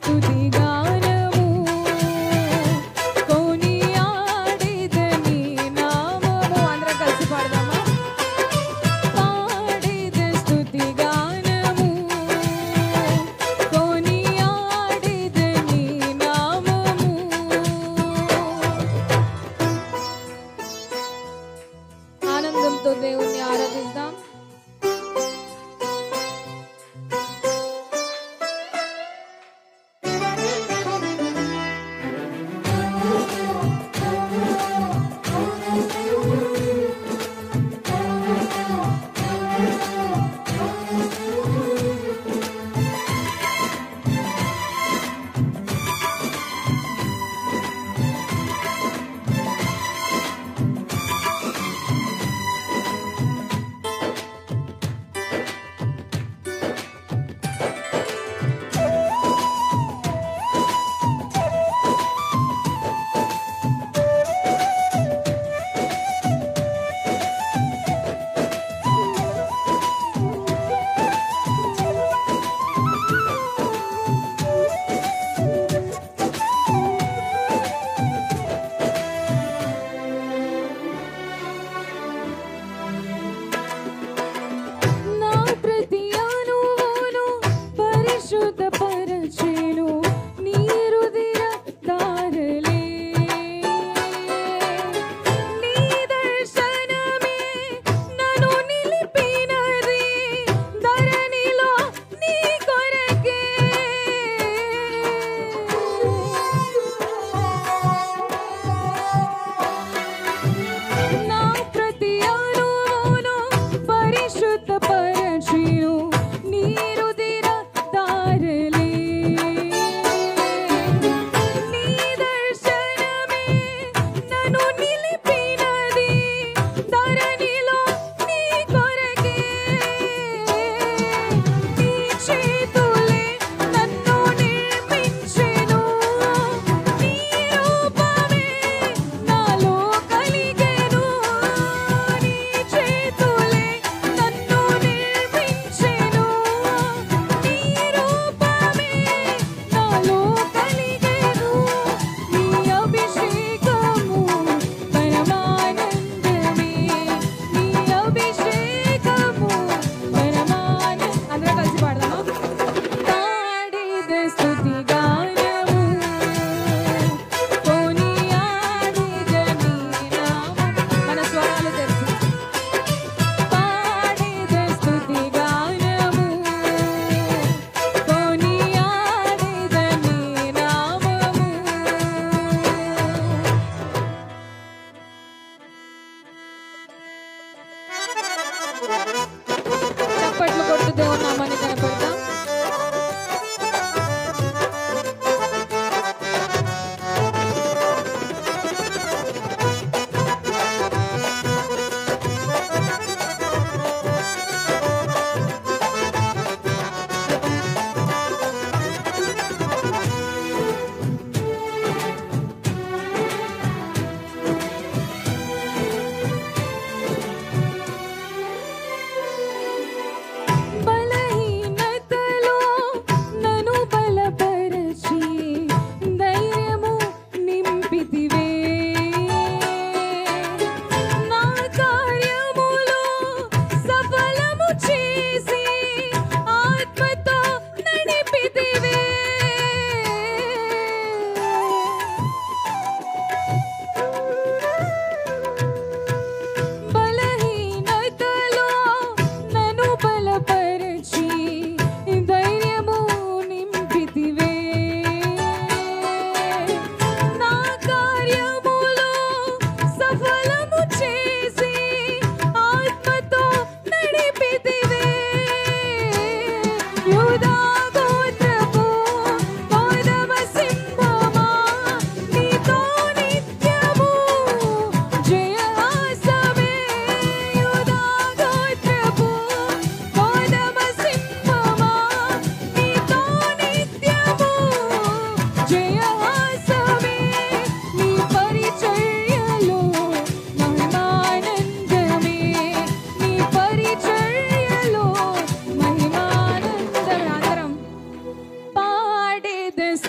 స్తుతి గానము కొనియాడేదని నామము అందరం కలిసి పాడదామా పాడేద స్తుతి గానము కొనియాడేదని నామము ఆనందంతో దేవుణ్ణి ఆరాధిద్దాం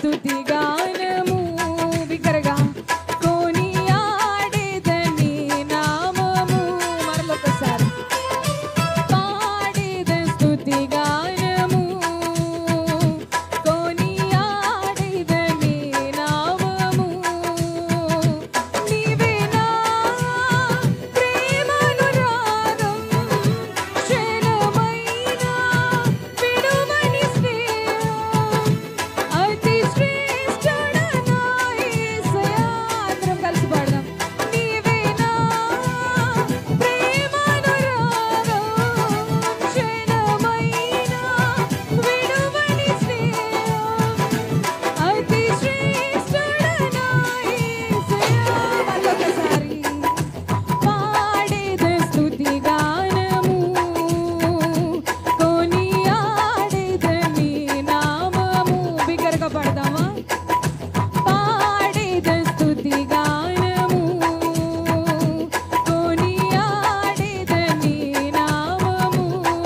స్తుతి గానము బిగ్గరగా కొనియాడేదని నామము మరొకసారి పాడేద స్తుతి గానము కొనియాడేదని నామము నీవే నా ప్రేమానురాగం క్షణమైన విడువని స్నేహం అతి శ్రేష్ఠుడనా యేసయ్యా అందరం కలిసి పాడదాం నీవే నా ప్రేమానురాగం క్షణమైన విడువని స్నేహం అతి శ్రేష్ఠుడనా యేసయ్యా మరొకసారి పాడేద స్తుతి గానము కొనియాడేదని నామము బిగ్గరగా పాడదామా పాడేద స్తుతి గానము కొనియాడేదని నామము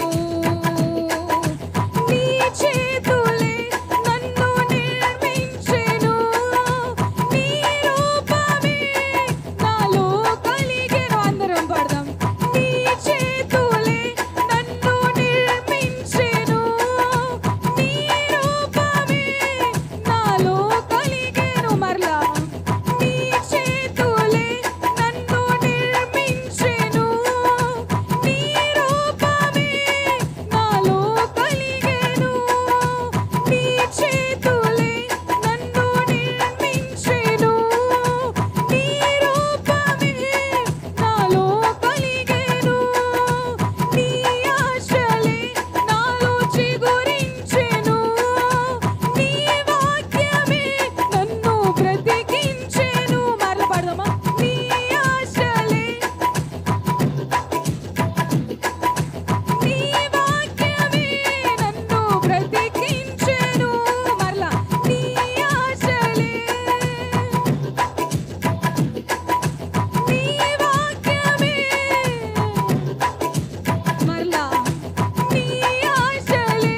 నీ చేతులే నన్ను నిర్మించెను నీ రూపమే నాలో కలిగెను అందరం పాడదాం నీ చేతులే నన్ను నిర్మించెను నీ రూపమే నాలో కలిగెను మరలా నీ చేతులే నన్ను నిర్మించెను నీ రూపమే నాలో కలిగెను నీ చేతులే నన్ను నిర్మించెను నీ రూపమే నాలో కలిగెను నీ ఆశలే నాలో చిగురించెను నీ వాక్యమే నన్ను బ్రతికించెను మరల పాడదామా నీ ఆశలే నీ వాక్యమే నన్ను బ్రతికించెను మరలా నీ ఆశలే నీ వాక్యమే మరలా నీ ఆశలే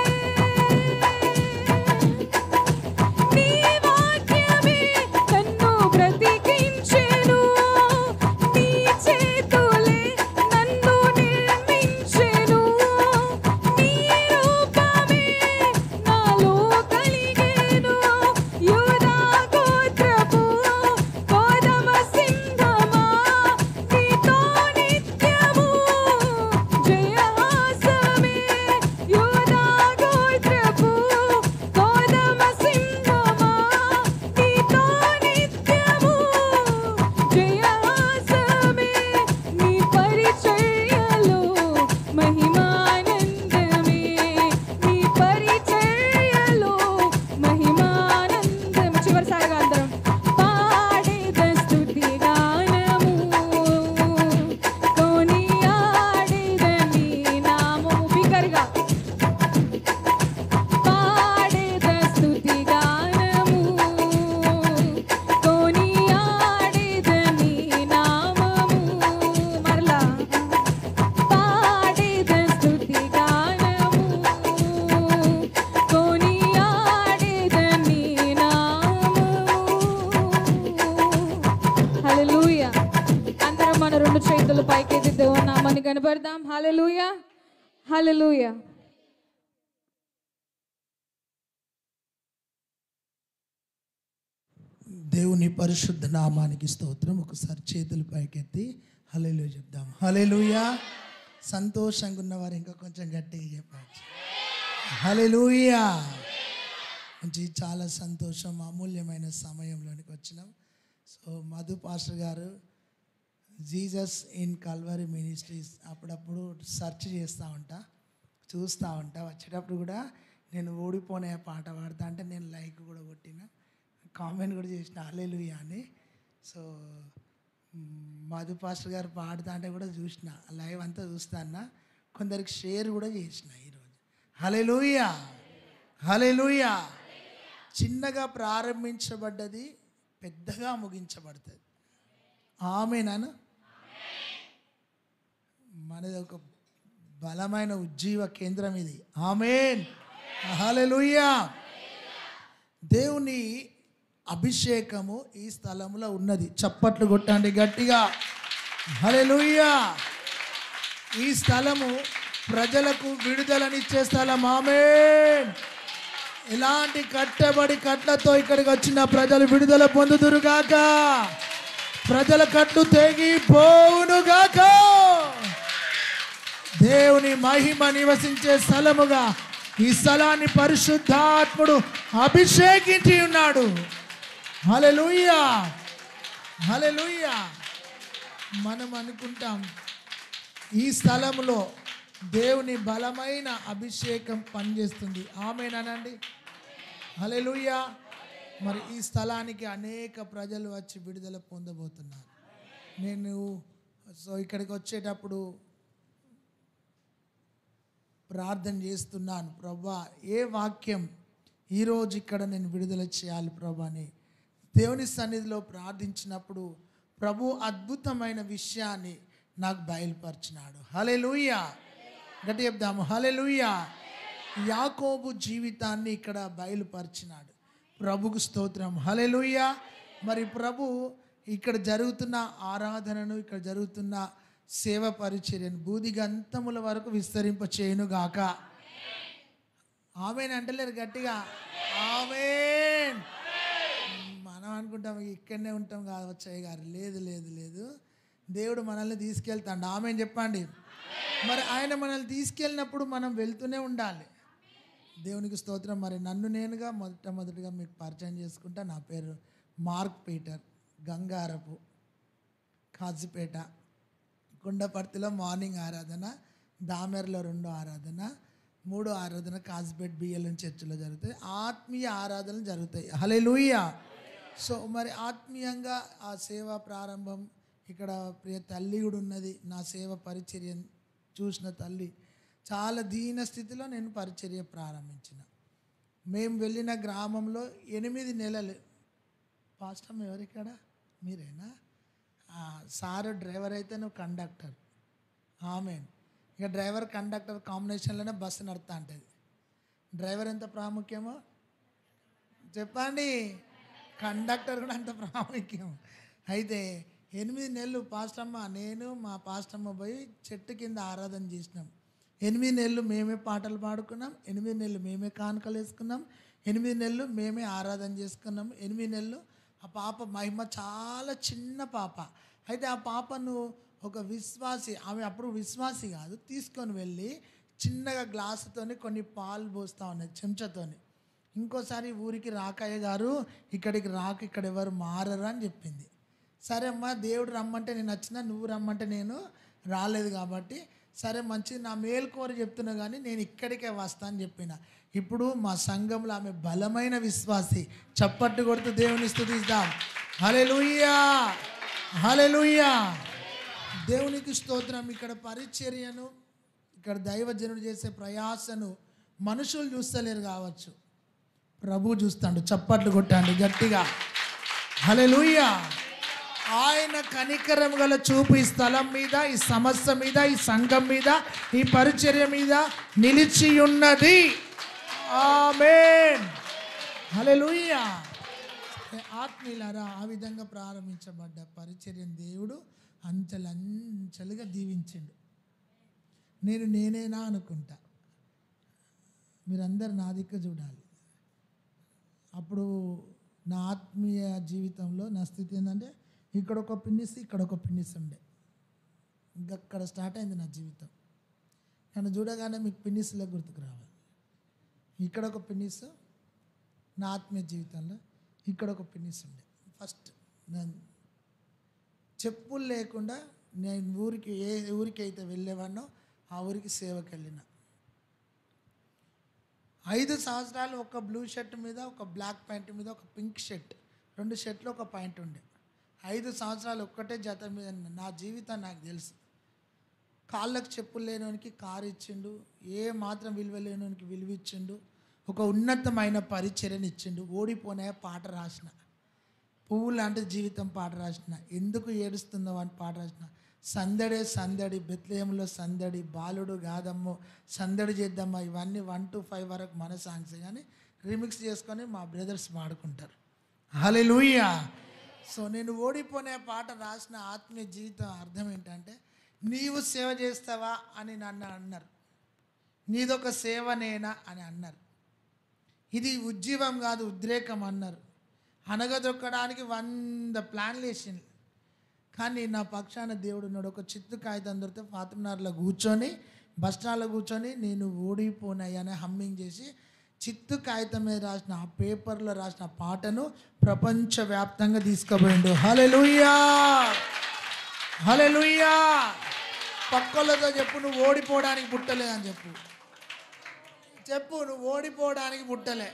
నీ వాక్యమే నన్ను బ్రతికించెను నీ చేతులే నన్ను నిర్మించెను నీ రూపమే నాలో కలిగెను యూదా గోత్రపు కోదమ సింహమా నీతో నిత్యము జయహాసమే యూదా గోత్రపు కోదమ సింహమా నీతో నిత్యము జయహాసమే నీ పరిచర్యలో మహిమానందమే నీ పరిచర్యలో మహిమానందం చివరిసారిగా అందరం పాడేద స్తుతి గానము కొనియాడేదని నామము బిగ్గరగా పాడేద స్తుతి గానము కొనియాడేదని నామము మరలా పాడేద స్తుతి గానము కొనియాడేదని నామము హల్లెలూయా అందరం మన రెండు చేతులు పైకెత్తి దేవుని నామాన్ని కనపడదాం హల్లెలూయా హల్లెలూయా దేవుని పరిశుద్ధ నామానికి స్తోత్రం ఒకసారి చేతులు పైకెత్తి హలేలు చెప్దాం హలేలుయా సంతోషంగా ఉన్నవారు ఇంకా కొంచెం గట్టిగా చెప్పచ్చు హలేలుయా మంచి చాలా సంతోషం అమూల్యమైన సమయంలోనికి వచ్చినాం సో మధు పాస్టర్ గారు జీసస్ ఇన్ కల్వరి మినిస్ట్రీస్ అప్పుడప్పుడు సెర్చ్ చేస్తూ ఉంటా చూస్తూ ఉంటా వచ్చేటప్పుడు కూడా నేను ఓడిపోనే పాట పాడతా అంటే నేను లైక్ కూడా కొట్టిన కామెంట్ కూడా చేసిన అల్లెలుయా అని సో మ్, మధు పాస్టర్ గారు పాడుతా అంటే కూడా చూసిన లైవ్ అంతా చూస్తాన్న కొందరికి షేర్ కూడా చేసిన ఈరోజు హలెలుయా హలెలుయా చిన్నగా ప్రారంభించబడ్డది పెద్దగా ముగించబడుతుంది ఆమెనాను మనది ఒక బలమైన ఉజ్జీవ కేంద్రం ఇది ఆమెన్ హల్లెలూయా దేవుని అభిషేకము ఈ స్థలంలో ఉన్నది చప్పట్లు కొట్టండి గట్టిగా హల్లెలూయా ఈ స్థలము ప్రజలకు విడుదలనిచ్చే స్థలం ఆమేన్ ఇలాంటి కట్టబడి కట్లతో ఇక్కడికి వచ్చిన ప్రజలు విడుదల పొందుదురుగాక ప్రజల కట్లు తెగి పోవునుగాక దేవుని మహిమ నివసించే స్థలముగా ఈ స్థలాన్ని పరిశుద్ధాత్ముడు అభిషేకించి ఉన్నాడు హల్లెలూయా హల్లెలూయా మనం అనుకుంటాం ఈ స్థలంలో దేవుని బలమైన అభిషేకం పనిచేస్తుంది ఆమెనండి హల్లెలూయా మరి ఈ స్థలానికి అనేక ప్రజలు వచ్చి విడుదల పొందబోతున్నారు నేను సో ఇక్కడికి వచ్చేటప్పుడు ప్రార్థన చేస్తున్నాను ప్రభా ఏ వాక్యం ఈరోజు ఇక్కడ నేను విడుదల చేయాలి ప్రభా అని దేవుని సన్నిధిలో ప్రార్థించినప్పుడు ప్రభు అద్భుతమైన విషయాన్ని నాకు బయలుపరిచినాడు హలే గట్టి చెప్దాము హలే యాకోబు జీవితాన్ని ఇక్కడ బయలుపరిచినాడు ప్రభుకు స్తోత్రం హలే మరి ప్రభు ఇక్కడ జరుగుతున్న ఆరాధనను ఇక్కడ జరుగుతున్న సేవ పరిచర్యను బూదిగంతముల వరకు విస్తరింప చేయనుగాక ఆమెన్ అంటలేరు గట్టిగా ఆమెన్ మనం అనుకుంటాం ఇక్కడనే ఉంటాం కావచ్చు గారు లేదు లేదు లేదు దేవుడు మనల్ని తీసుకెళ్తాడు ఆమెన్ చెప్పండి మరి ఆయన మనల్ని తీసుకెళ్ళినప్పుడు మనం వెళ్తూనే ఉండాలి దేవునికి స్తోత్రం మరి నన్ను నేనుగా మొట్టమొదటిగా మీకు పరిచయం చేసుకుంటా నా పేరు మార్క్ పీటర్ గంగారపు కాజీపేట గుండపర్తిలో మార్నింగ్ ఆరాధన దామెర్లో రెండో ఆరాధన మూడో ఆరాధన కాజ్పేట్ బిఎల్ఎన్ చర్చిలో జరుగుతాయి ఆత్మీయ ఆరాధనలు జరుగుతాయి హలే సో మరి ఆత్మీయంగా ఆ సేవ ప్రారంభం ఇక్కడ ప్రియ తల్లి కూడా ఉన్నది నా సేవ పరిచర్య చూసిన తల్లి చాలా దీన స్థితిలో నేను పరిచర్య ప్రారంభించిన మేము వెళ్ళిన గ్రామంలో ఎనిమిది నెలలు పాస్టమ్ ఎవరిక్కడ మీరేనా ఆ, సారు డ్రైవర్ అయితే నువ్వు కండక్టర్ ఆమె ఇక డ్రైవర్ కండక్టర్ కాంబినేషన్లోనే బస్సు నడుతా ఉంటుంది డ్రైవర్ ఎంత ప్రాముఖ్యమో చెప్పండి కండక్టర్ కూడా అంత ప్రాముఖ్యం అయితే ఎనిమిది నెలలు పాస్టమ్మ నేను మా పాస్టమ్మ పోయి చెట్టు కింద ఆరాధన చేసినాం ఎనిమిది నెలలు మేమే పాటలు పాడుకున్నాం ఎనిమిది నెలలు మేమే కానుకలు వేసుకున్నాం ఎనిమిది నెలలు మేమే ఆరాధన చేసుకున్నాం ఎనిమిది నెలలు ఆ పాప మహిమ చాలా చిన్న పాప అయితే ఆ పాపను ఒక విశ్వాసి ఆమె అప్పుడు విశ్వాసి కాదు తీసుకొని వెళ్ళి చిన్నగా గ్లాసుతోని కొన్ని పాలు పోస్తూ ఉన్నాయి చెంచాతోని ఇంకోసారి ఊరికి రాకయ్య గారు ఇక్కడికి రాక ఇక్కడ ఎవరు మారరు అని చెప్పింది సరే అమ్మా దేవుడు రమ్మంటే నేను వచ్చినా నువ్వు రమ్మంటే నేను రాలేదు కాబట్టి సరే మంచిది నా మేలు కోరి చెప్తున్నా కానీ నేను ఇక్కడికే వస్తా అని చెప్పిన ఇప్పుడు మా సంఘంలో ఆమె బలమైన విశ్వాసి చప్పట్టు కొడుతూ దేవుని స్థుతిస్తాం హలెలుయ్యా హలెలుయ్యా దేవునికి స్తోత్రం ఇక్కడ పరిచర్యను ఇక్కడ దైవజనుడు చేసే ప్రయాసను మనుషులు చూస్తలేరు కావచ్చు ప్రభు చూస్తాడు చప్పట్లు కొట్టండి గట్టిగా హలెలుయ్యా ఆయన కనికరం గల చూపు ఈ స్థలం మీద ఈ సమస్య మీద ఈ సంఘం మీద ఈ పరిచర్య మీద నిలిచి ఉన్నది ఆమేన్ హల్లెలూయా ఆత్మీయులారా ఆ విధంగా ప్రారంభించబడ్డ పరిచర్యను దేవుడు అంచెలంచెలుగా దీవించిండు నేను నేనేనా అనుకుంటా మీరందరు నా దిక్కు చూడాలి అప్పుడు నా ఆత్మీయ జీవితంలో నా స్థితి ఏంటంటే ఇక్కడ ఒక పిన్నిస్ ఇక్కడ ఒక పిన్నిస్ ఉండే ఇంకక్కడ స్టార్ట్ అయింది నా జీవితం నన్ను చూడగానే మీకు పిన్నిస్లో గుర్తుకు రావాలి ఇక్కడ ఒక పిన్నిస్ నా ఆత్మీయ జీవితంలో ఇక్కడ ఒక పిన్నిస్ ఉండే ఫస్ట్ నేను చెప్పులు లేకుండా నేను ఊరికి ఏ ఊరికి అయితే వెళ్ళేవాడినో ఆ ఊరికి సేవకి వెళ్ళిన ఐదు సంవత్సరాలు ఒక బ్లూ షర్ట్ మీద ఒక బ్లాక్ ప్యాంట్ మీద ఒక పింక్ షర్ట్ రెండు షర్ట్లు ఒక ప్యాంట్ ఉండే ఐదు సంవత్సరాలు ఒక్కటే జత మీద నా జీవితం నాకు తెలుసు కాళ్ళకు చెప్పులు లేనివానికి కారు ఇచ్చిండు ఏ మాత్రం విలువ లేనివానికి విలువ ఇచ్చిండు ఒక ఉన్నతమైన పరిచర్యను ఇచ్చిండు ఓడిపోనే పాట రాసిన పువ్వు లాంటి జీవితం పాట రాసిన ఎందుకు ఏడుస్తుందో అని పాట రాసిన సందడే సందడి బెత్లేయంలో సందడి బాలుడు గాదమ్ము సందడి చేద్దామా ఇవన్నీ వన్ టు ఫైవ్ వరకు మన సాంగ్స్ కానీ రిమిక్స్ చేసుకొని మా బ్రదర్స్ పాడుకుంటారు హలెలూయా సో నేను ఓడిపోనే పాట రాసిన ఆత్మీయ జీవితం అర్థం ఏంటంటే నీవు సేవ చేస్తావా అని నన్ను అన్నారు నీదొక సేవనేనా అని అన్నారు ఇది ఉజ్జీవం కాదు ఉద్రేకం అన్నారు అనగదొక్కడానికి వంద ప్లాన్లు వేసింది కానీ నా పక్షాన దేవుడు ఉన్నాడు ఒక చిత్తు కాగితం దొరికితే ఫాతిమనార్లో కూర్చొని బస్ స్టాండ్లో కూర్చొని నేను ఓడిపోనాయని హమ్మింగ్ చేసి చిత్తు కాగితం మీద రాసిన ఆ పేపర్లో రాసిన పాటను ప్రపంచవ్యాప్తంగా తీసుకుపోయిండు హలెలుయ్యా హలెలుయ్యా పక్కలతో చెప్పు నువ్వు ఓడిపోవడానికి పుట్టలే అని చెప్పు చెప్పు నువ్వు ఓడిపోవడానికి పుట్టలే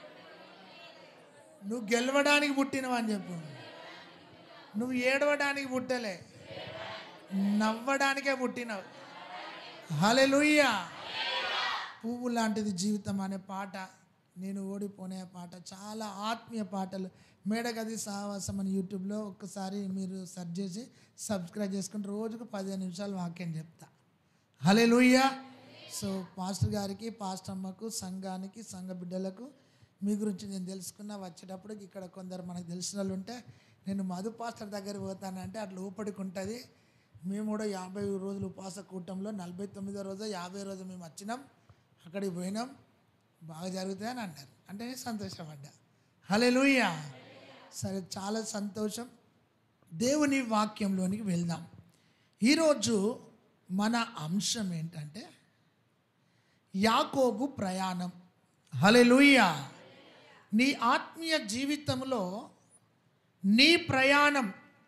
నువ్వు గెలవడానికి పుట్టినవని అని చెప్పు నువ్వు ఏడవడానికి పుట్టలే నవ్వడానికే పుట్టినవు హలెలుయ్యా పువ్వు లాంటిది జీవితం అనే పాట నేను ఓడిపోనే పాట చాలా ఆత్మీయ పాటలు మేడగది సహవాసం అని యూట్యూబ్లో ఒక్కసారి మీరు సెర్చ్ చేసి సబ్స్క్రైబ్ చేసుకుని రోజుకు పదిహేను నిమిషాలు వాక్యం చెప్తా హలే సో పాస్టర్ గారికి పాస్టర్ అమ్మకు సంఘానికి సంఘ బిడ్డలకు మీ గురించి నేను తెలుసుకున్నా వచ్చేటప్పుడు ఇక్కడ కొందరు మనకు తెలిసిన వాళ్ళు ఉంటే నేను మధు పాస్టర్ దగ్గర పోతానంటే అట్లా ఊపడికి ఉంటుంది మేము కూడా యాభై రోజులు ఉపవాస కూటంలో నలభై తొమ్మిదో రోజు యాభై రోజు మేము వచ్చినాం అక్కడికి పోయినాం బాగా జరుగుతాయని అన్నారు అంటే నేను సంతోషపడ్డా హలే సరే చాలా సంతోషం దేవుని వాక్యంలోనికి వెళ్దాం ఈరోజు మన అంశం ఏంటంటే యాకోబు ప్రయాణం హలెలుయ్యా నీ ఆత్మీయ జీవితంలో నీ ప్రయాణం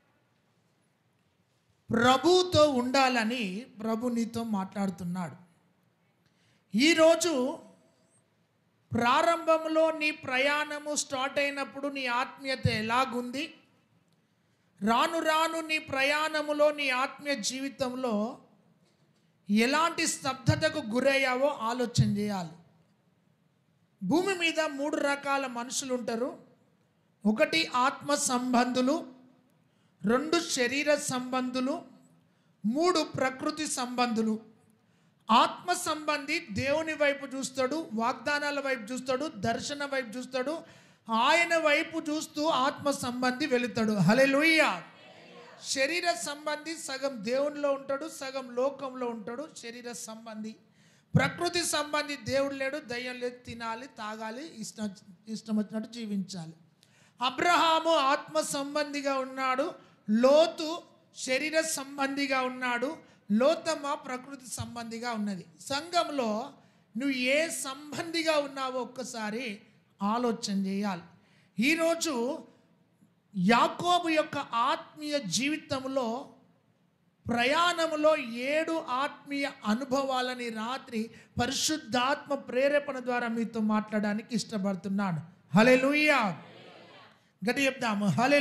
ప్రభుతో ఉండాలని ప్రభు నీతో మాట్లాడుతున్నాడు ఈరోజు ప్రారంభంలో నీ ప్రయాణము స్టార్ట్ అయినప్పుడు నీ ఆత్మీయత ఎలాగుంది రాను రాను నీ ప్రయాణములో నీ ఆత్మీయ జీవితంలో ఎలాంటి స్తబ్దతకు గురయ్యావో ఆలోచన చేయాలి భూమి మీద మూడు రకాల మనుషులు ఉంటారు ఒకటి ఆత్మ సంబంధులు రెండు శరీర సంబంధులు మూడు ప్రకృతి సంబంధులు ఆత్మ సంబంధి దేవుని వైపు చూస్తాడు వాగ్దానాల వైపు చూస్తాడు దర్శన వైపు చూస్తాడు ఆయన వైపు చూస్తూ ఆత్మ సంబంధి వెళుతాడు హలెలుయ్య శరీర సంబంధి సగం దేవునిలో ఉంటాడు సగం లోకంలో ఉంటాడు శరీర సంబంధి ప్రకృతి సంబంధి దేవుడు లేడు దయ్యం లేదు తినాలి తాగాలి ఇష్టం ఇష్టం వచ్చినట్టు జీవించాలి అబ్రహాము ఆత్మ సంబంధిగా ఉన్నాడు లోతు శరీర సంబంధిగా ఉన్నాడు లోతమ్మ ప్రకృతి సంబంధిగా ఉన్నది సంఘంలో నువ్వు ఏ సంబంధిగా ఉన్నావో ఒక్కసారి ఆలోచన చేయాలి ఈరోజు యాకోబు యొక్క ఆత్మీయ జీవితంలో ప్రయాణంలో ఏడు ఆత్మీయ అనుభవాలని రాత్రి పరిశుద్ధాత్మ ప్రేరేపణ ద్వారా మీతో మాట్లాడడానికి ఇష్టపడుతున్నాను హలే గట్టి చెప్దాము హలే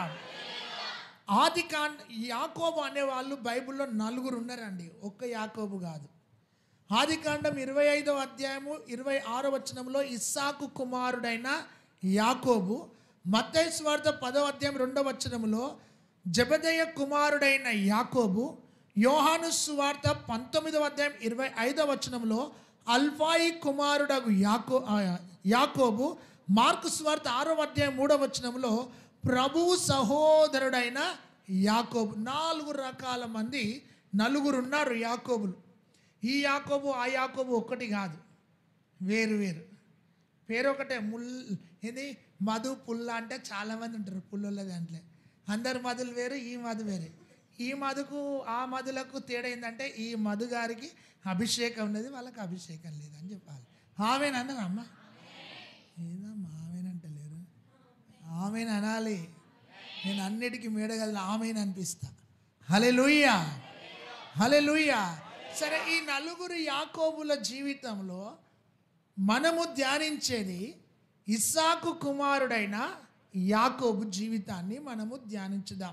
ఆది కాండ యాకోబు అనేవాళ్ళు బైబిల్లో నలుగురు ఉన్నారండి ఒక్క యాకోబు కాదు ఆది కాండం ఇరవై ఐదవ అధ్యాయము ఇరవై ఆరో వచనంలో ఇస్సాకు కుమారుడైన యాకోబు మత్తయి స్వార్థ పదవ అధ్యాయం రెండవ వచనంలో జబదయ్య కుమారుడైన యాకోబు యోహాను సువార్త పంతొమ్మిదవ అధ్యాయం ఇరవై ఐదవ వచనంలో అల్ఫాయి కుమారుడగు యాకో ఆ, యాకోబు మార్కు స్వార్త ఆరో అధ్యాయం మూడవ వచనంలో ప్రభువు సహోదరుడైన యాకోబు నాలుగు రకాల మంది నలుగురు ఉన్నారు యాకోబులు ఈ యాకోబు ఆ యాకోబు ఒక్కటి కాదు వేరు వేరు పేరు ఒకటే ముల్ ఇది మధు పుల్ల అంటే చాలామంది ఉంటారు పుల్లల దాంట్లో అందరు మధులు వేరు ఈ మధు వేరే ఈ మధుకు ఆ మధులకు తేడా ఏంటంటే ఈ మధు గారికి అభిషేకం ఉన్నది వాళ్ళకి అభిషేకం లేదని చెప్పాలి ఆమెనన్నారు అమ్మ ఏదమ్మా ఆమెనంటలేరు ఆమెను అనాలి నేను అన్నిటికీ మేడగల ఆమెను అనిపిస్తా హలే లూయ్యా హలే సరే ఈ నలుగురు యాకోబుల జీవితంలో మనము ధ్యానించేది ఇస్సాకు కుమారుడైన యాకోబు జీవితాన్ని మనము ధ్యానించుదాం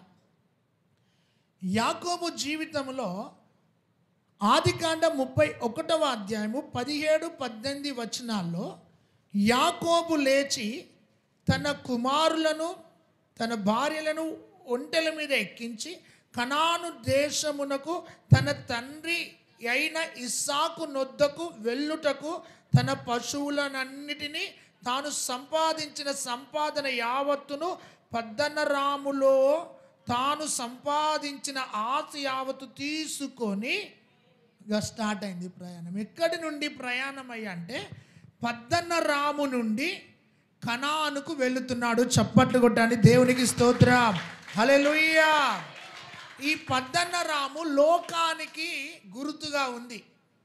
యాకోబు జీవితంలో ఆదికాండ ముప్పై ఒకటవ అధ్యాయము పదిహేడు పద్దెనిమిది వచనాల్లో యాకోబు లేచి తన కుమారులను తన భార్యలను ఒంటెల మీద ఎక్కించి కనాను దేశమునకు తన తండ్రి అయిన ఇస్సాకు నొద్దకు వెళ్ళుటకు తన పశువులనన్నిటినీ తాను సంపాదించిన సంపాదన యావత్తును పద్దనరాములో తాను సంపాదించిన ఆశ యావత్తు తీసుకొని ఇక స్టార్ట్ అయింది ప్రయాణం ఎక్కడి నుండి ప్రయాణం అయ్యా అంటే పద్దన్న రాము నుండి కనానుకు వెళుతున్నాడు చప్పట్లు కొట్టండి దేవునికి స్తోత్రం హల్లెలూయా ఈ పద్దన్న రాము లోకానికి గుర్తుగా ఉంది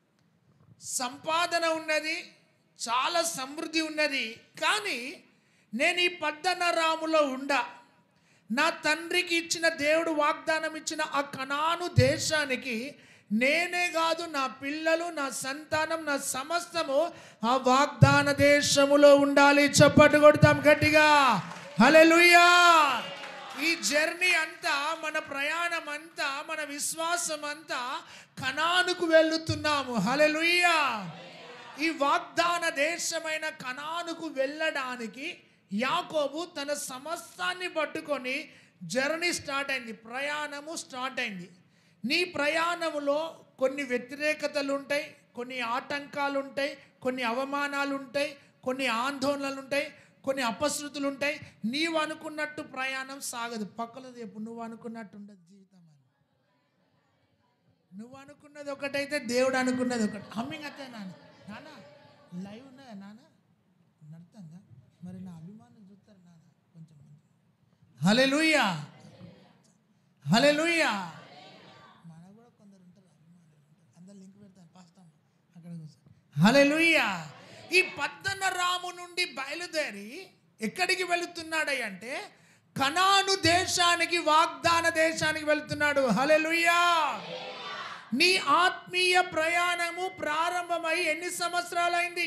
సంపాదన ఉన్నది చాలా సమృద్ధి ఉన్నది కానీ నేను ఈ పద్దన్న రాములో ఉండా నా తండ్రికి ఇచ్చిన దేవుడు వాగ్దానం ఇచ్చిన ఆ కనాను దేశానికి నేనే కాదు నా పిల్లలు నా సంతానం నా సమస్తము ఆ వాగ్దాన దేశములో ఉండాలి చప్పట్లు కొడతాం గట్టిగా హల్లెలూయా ఈ జర్నీ అంతా మన ప్రయాణం అంతా మన విశ్వాసం అంతా కనానుకు వెళ్తున్నాము హల్లెలూయా ఈ వాగ్దాన దేశమైన కనానుకు వెళ్ళడానికి యాకోబు తన సమస్తాన్ని పట్టుకొని జర్నీ స్టార్ట్ అయింది ప్రయాణము స్టార్ట్ అయింది నీ ప్రయాణములో కొన్ని వ్యతిరేకతలు ఉంటాయి కొన్ని ఆటంకాలు ఉంటాయి కొన్ని అవమానాలు ఉంటాయి కొన్ని ఆందోళనలు ఉంటాయి కొన్ని అపశృతులు ఉంటాయి నీవు అనుకున్నట్టు ప్రయాణం సాగదు పక్కలో చెప్పు నువ్వు అనుకున్నట్టు ఉండదు జీవితం అని నువ్వు అనుకున్నది ఒకటైతే దేవుడు అనుకున్నది ఒకటి హమ్మింగ్ అత్తే నాన్న నాన్న లైవ్ ఉన్నదా నాన్న నడుతుందా మరి నా అభిమానం చూస్తారు నాన్న కొంచెం హలే లూయా హలే లూయా మన కూడా కొందరు ఉంటారు అభిమానులు ఉంటారు అందరు లింక్ పెడతారు పాస్తాం అక్కడ హలే లూయా ఈ పద్దన్న రాము నుండి బయలుదేరి ఎక్కడికి వెళుతున్నాడు అంటే కనాను దేశానికి వాగ్దాన దేశానికి వెళ్తున్నాడు హలెలుయా నీ ఆత్మీయ ప్రయాణము ప్రారంభమై ఎన్ని సంవత్సరాలైంది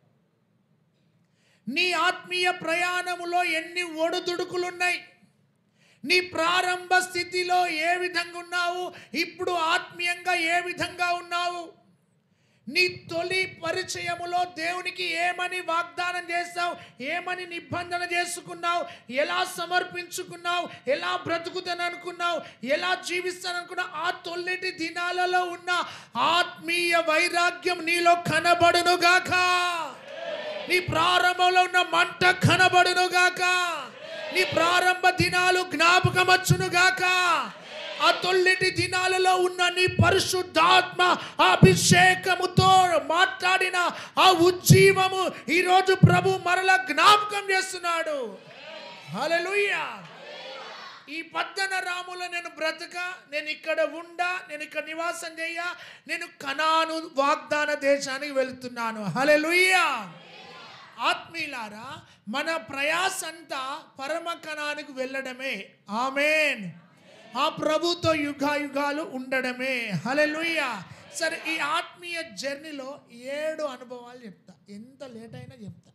నీ ఆత్మీయ ప్రయాణములో ఎన్ని ఒడుదుడుకులున్నాయి నీ ప్రారంభ స్థితిలో ఏ విధంగా ఉన్నావు ఇప్పుడు ఆత్మీయంగా ఏ విధంగా ఉన్నావు నీ తొలి పరిచయములో దేవునికి ఏమని వాగ్దానం చేస్తావు ఏమని నిబంధన చేసుకున్నావు ఎలా సమర్పించుకున్నావు ఎలా బ్రతుకుతాను అనుకున్నావు ఎలా జీవిస్తాను అనుకున్నావు ఆ తొలిటి దినాలలో ఉన్న ఆత్మీయ వైరాగ్యం నీలో కనబడును గాక నీ ప్రారంభంలో ఉన్న మంట కనబడును గాక నీ ప్రారంభ దినాలు జ్ఞాపకం వచ్చును గాక ఆ తొల్లిటి దినాలలో ఉన్న నీ పరిశుద్ధాత్మ ఆ అభిషేకముతో మాట్లాడిన ఆ ఉజ్జీవము ఈరోజు ప్రభు మరల జ్ఞాపకం చేస్తున్నాడు హల్లెలూయా ఈ పద్దన రాముల నేను బ్రతక నేను ఇక్కడ ఉండా నేను ఇక్కడ నివాసం చేయ నేను కనాను వాగ్దాన దేశానికి వెళుతున్నాను హల్లెలూయా ఆత్మీయులారా మన ప్రయాస అంతా పరమ కణానికి వెళ్ళడమే ఆమెన్ ఆ ప్రభుతో యుగాయుగాలు ఉండడమే హల్లెలూయా సరే ఈ ఆత్మీయ జర్నీలో ఏడు అనుభవాలు చెప్తా ఎంత లేట్ అయినా చెప్తా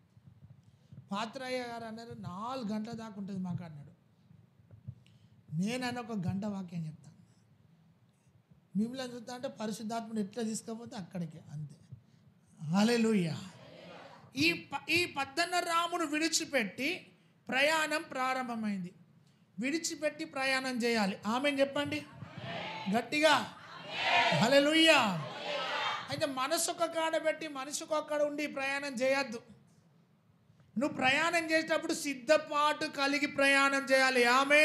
పాత్రయ్య గారు అన్నారు నాలుగు గంటల దాకా ఉంటుంది మాకు అన్నాడు నేనన్న ఒక గంట వాక్యం చెప్తాను మిమ్మల్ని చూస్తా అంటే పరిశుద్ధాత్ముడు ఎట్లా తీసుకపోతే అక్కడికే అంతే హల్లెలూయా ఈ ప- ఈ పద్దన్న రామును విడిచిపెట్టి ప్రయాణం ప్రారంభమైంది విడిచిపెట్టి ప్రయాణం చేయాలి ఆమె చెప్పండి గట్టిగా హల్లెలూయా అయితే మనసు ఒక కాడ పెట్టి మనసు ఒక కాడ ఉండి ప్రయాణం చేయొద్దు నువ్వు ప్రయాణం చేసేటప్పుడు సిద్ధపాటు కలిగి ప్రయాణం చేయాలి ఆమె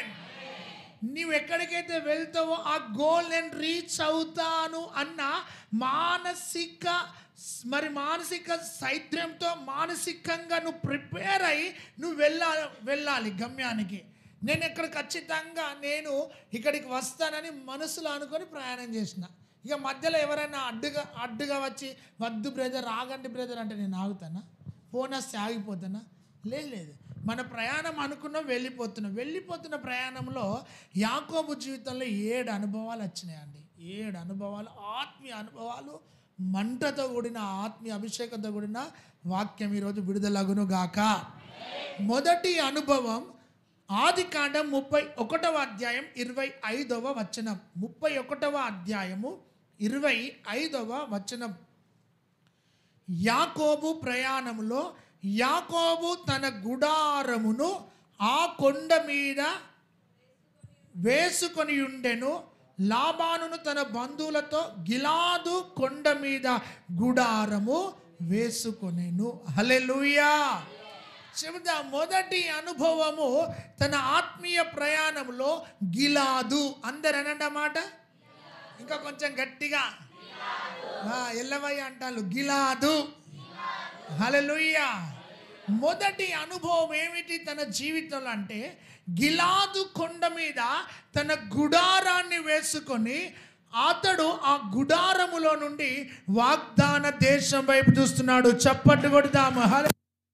నీవు ఎక్కడికైతే వెళ్తావో ఆ గోల్ నేను రీచ్ అవుతాను అన్న మానసిక మరి మానసిక సైద్యంతో మానసికంగా నువ్వు ప్రిపేర్ అయ్యి నువ్వు వెళ్ళాలి వెళ్ళాలి గమ్యానికి నేను ఇక్కడ ఖచ్చితంగా నేను ఇక్కడికి వస్తానని మనసులో అనుకొని ప్రయాణం చేసిన ఇక మధ్యలో ఎవరైనా అడ్డుగా అడ్డుగా వచ్చి వద్దు బ్రదర్ ఆగండి బ్రదర్ అంటే నేను ఆగుతానా ఫోన్ వస్తే ఆగిపోతానా లేదు లేదు మన ప్రయాణం అనుకున్నాం వెళ్ళిపోతున్నాం వెళ్ళిపోతున్న ప్రయాణంలో యాకోబు జీవితంలో ఏడు అనుభవాలు వచ్చినాయండి ఏడు అనుభవాలు ఆత్మీయ అనుభవాలు మంటతో కూడిన ఆత్మీయ అభిషేకంతో కూడిన వాక్యం ఈరోజు విడుదలగును గాక మొదటి అనుభవం ఆది కాండం ముప్పై ఒకటవ అధ్యాయం ఇరవై ఐదవ వచనం ముప్పై ఒకటవ అధ్యాయము ఇరవై ఐదవ వచనం యాకోబు ప్రయాణములో యాకోబు తన గుడారమును ఆ కొండ మీద వేసుకొని ఉండెను లాబానును తన బంధువులతో గిలాదు కొండ మీద గుడారము వేసుకొనేను హలెలుయా చెబుతా మొదటి అనుభవము తన ఆత్మీయ ప్రయాణంలో గిలాదు అందరు అనండి మాట ఇంకా కొంచెం గట్టిగా ఆ, ఎల్లవయ్య అంటారు గిలాదు హలెలుయ్యా మొదటి అనుభవం ఏమిటి తన జీవితంలో అంటే గిలాదు కొండ మీద తన గుడారాన్ని వేసుకొని అతడు ఆ గుడారములో నుండి వాగ్దాన దేశం వైపు చూస్తున్నాడు చప్పట్లు కొడదాము హలే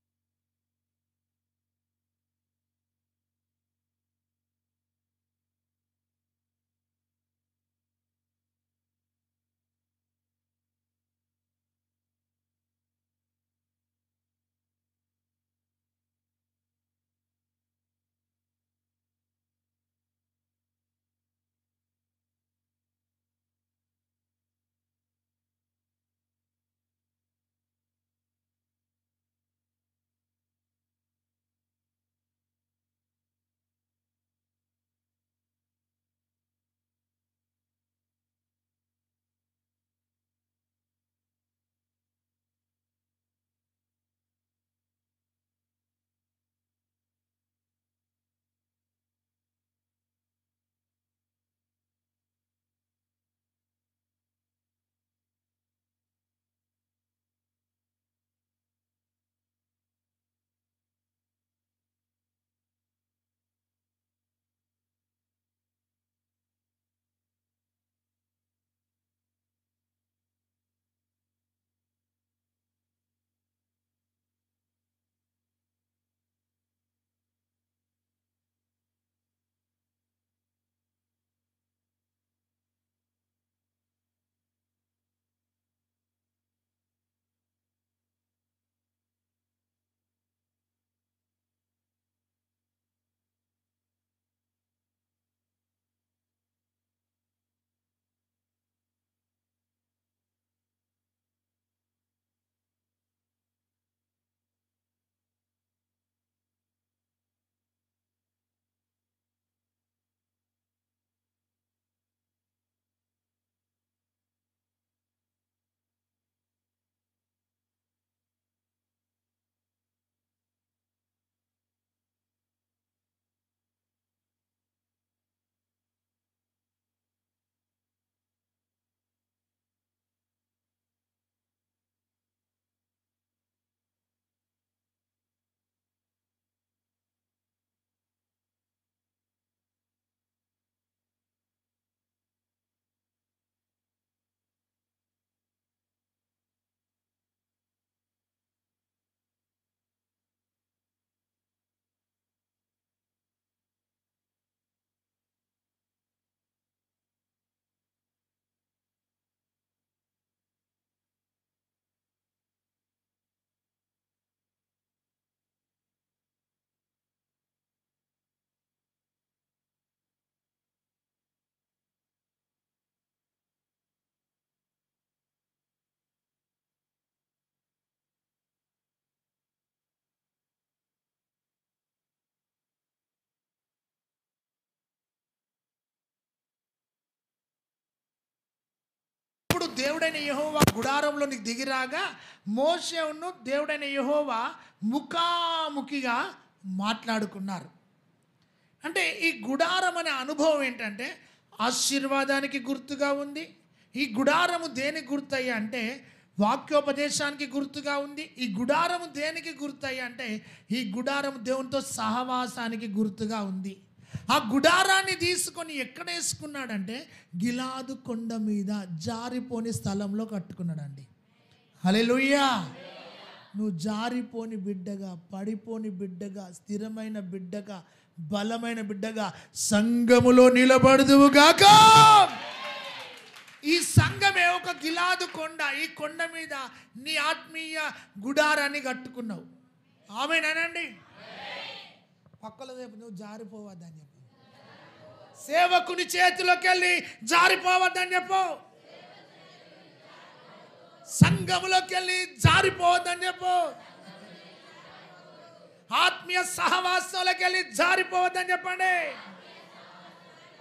ఇప్పుడు దేవుడైన యెహోవా గుడారంలోనికి దిగిరాగా మోషేను దేవుడైన యెహోవా ముఖాముఖిగా మాట్లాడుకున్నారు అంటే ఈ గుడారం అనే అనుభవం ఏంటంటే ఆశీర్వాదానికి గుర్తుగా ఉంది ఈ గుడారము దేనికి గుర్తయ్యా అంటే వాక్యోపదేశానికి గుర్తుగా ఉంది ఈ గుడారము దేనికి గుర్తయ్యా అంటే ఈ గుడారము దేవునితో సహవాసానికి గుర్తుగా ఉంది ఆ గుడారాన్ని తీసుకొని ఎక్కడ వేసుకున్నాడంటే గిలాదు కొండ మీద జారిపోని స్థలంలో కట్టుకున్నాడండి హల్లెలూయా నువ్వు జారిపోని బిడ్డగా పడిపోని బిడ్డగా స్థిరమైన బిడ్డగా బలమైన బిడ్డగా సంఘములో నిలబడుదువుగాక ఈ సంఘమే ఒక గిలాదు కొండ ఈ కొండ మీద నీ ఆత్మీయ గుడారాన్ని కట్టుకున్నావు ఆమెనండి పక్కల వైపు నువ్వు జారిపోవద్దని చెప్పు సేవకుని చేతిలోకి వెళ్ళి జారిపోవద్దని చెప్పు సంఘములోకి వెళ్ళి జారిపోవద్దని చెప్పు ఆత్మీయ సహవాసంలోకి వెళ్ళి జారిపోవద్దని చెప్పండి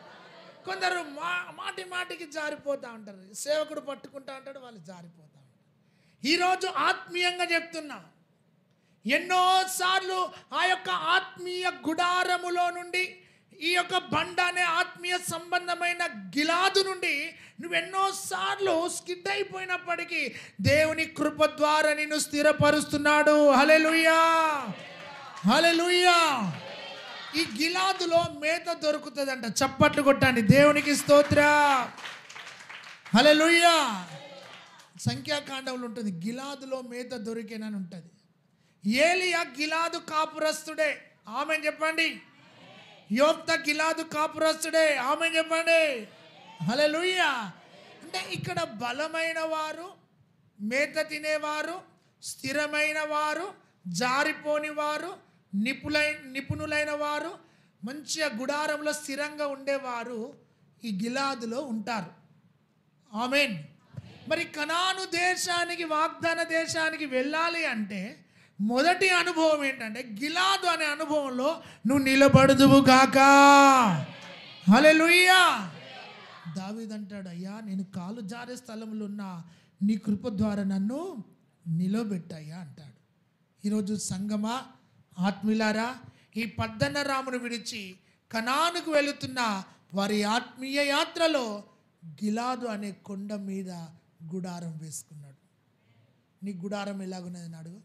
కొందరు మా మాటి మాటికి జారిపోతూ ఉంటారు సేవకుడు పట్టుకుంటా ఉంటాడు వాళ్ళు జారిపోతూ ఉంటారు ఈరోజు ఆత్మీయంగా చెప్తున్నా ఎన్నోసార్లు ఆ యొక్క ఆత్మీయ గుడారములో నుండి ఈ యొక్క బండ అనే ఆత్మీయ సంబంధమైన గిలాదు నుండి నువ్వు ఎన్నోసార్లు స్కిడ్ అయిపోయినప్పటికీ దేవుని కృప ద్వారా నిన్ను స్థిరపరుస్తున్నాడు హలెలుయా హలెలుయా ఈ గిలాదులో మేత దొరుకుతుందంట చప్పట్లు కొట్టండి దేవునికి స్తోత్ర హలెలుయా సంఖ్యాకాండంలో ఉంటుంది గిలాదులో మేత దొరికేనని ఉంటుంది ఏలియా గిలాదు కాపురస్తుడే ఆమె చెప్పండి యోప్త గిలాదు కాపురస్తుడే ఆమె చెప్పండి హలెలుయ్యా అంటే ఇక్కడ బలమైన వారు మేత తినేవారు స్థిరమైన వారు జారిపోని వారు నిపులై నిపుణులైన వారు మంచిగా గుడారంలో స్థిరంగా ఉండేవారు ఈ గిలాదులో ఉంటారు ఆమెన్ మరి కనాను దేశానికి వాగ్దాన దేశానికి వెళ్ళాలి అంటే మొదటి అనుభవం ఏంటంటే గిలాదు అనే అనుభవంలో నువ్వు నిలబడుదువు కాక హలెలుయ్యా దావీదంటాడు అయ్యా నేను కాలు జారే స్థలంలో ఉన్న నీ కృప ద్వారా నన్ను నిలబెట్టయ్యా అంటాడు ఈరోజు సంగమా ఆత్మీయులారా ఈ పద్దన్న రామును విడిచి కనానుకు వెళుతున్న వారి ఆత్మీయ యాత్రలో గిలాదు అనే కొండ మీద గుడారం వేసుకున్నాడు నీ గుడారం ఎలాగున్నది అని అడుగు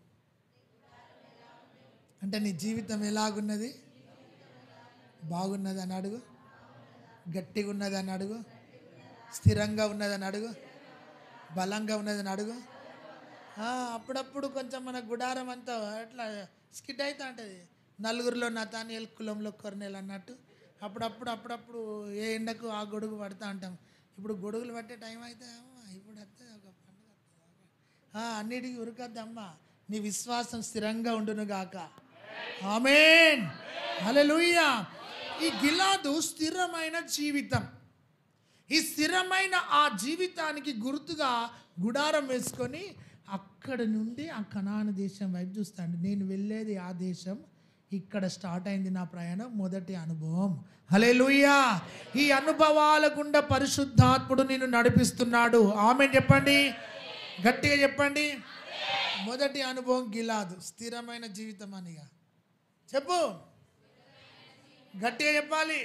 అంటే నీ జీవితం ఎలాగున్నది బాగున్నది అని అడుగు గట్టిగా ఉన్నది అని అడుగు స్థిరంగా ఉన్నదని అడుగు బలంగా ఉన్నదని అడుగు ఆ, అప్పుడప్పుడు కొంచెం మన గుడారం అంతా అట్లా స్కిట్ అవుతా ఉంటుంది నలుగురిలో నతానియల్ కులంలో కొరనేలు అన్నట్టు అప్పుడప్పుడు అప్పుడప్పుడు ఏ ఎండకు ఆ గొడుగు పడతా ఉంటాం ఇప్పుడు గొడుగులు పట్టే టైం అయితే అమ్మా, ఇప్పుడు వస్తే ఒక పండుగ వస్తుంది. ఆ, అన్నిటికీ ఉరకద్దమ్మా నీ విశ్వాసం స్థిరంగా ఉండును గాక ఆమెన్ హల్లెలూయా ఈ గిలాదు స్థిరమైన జీవితం ఈ స్థిరమైన ఆ జీవితానికి గుర్తుగా గుడారం వేసుకొని అక్కడ నుండి ఆ కనాన దేశం వైపు చూస్తాడు నేను వెళ్ళేది ఆ దేశం ఇక్కడ స్టార్ట్ అయింది నా ప్రయాణం మొదటి అనుభవం హలే ఈ అనుభవాల గుండా పరిశుద్ధాత్ముడు నిన్ను నడిపిస్తున్నాడు ఆమె చెప్పండి గట్టిగా చెప్పండి మొదటి అనుభవం గిలాదు స్థిరమైన జీవితం అనిగా చెప్పు గట్టిగా చెప్పాలి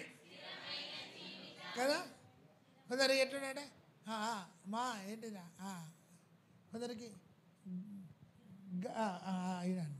కదా కొందరు ఎట్లున్నాడే ఆ, ఆ, మా ఏంటిదా ఆ, కొందరికి గ- ఆ, ఆ, ఆ, ఇదండి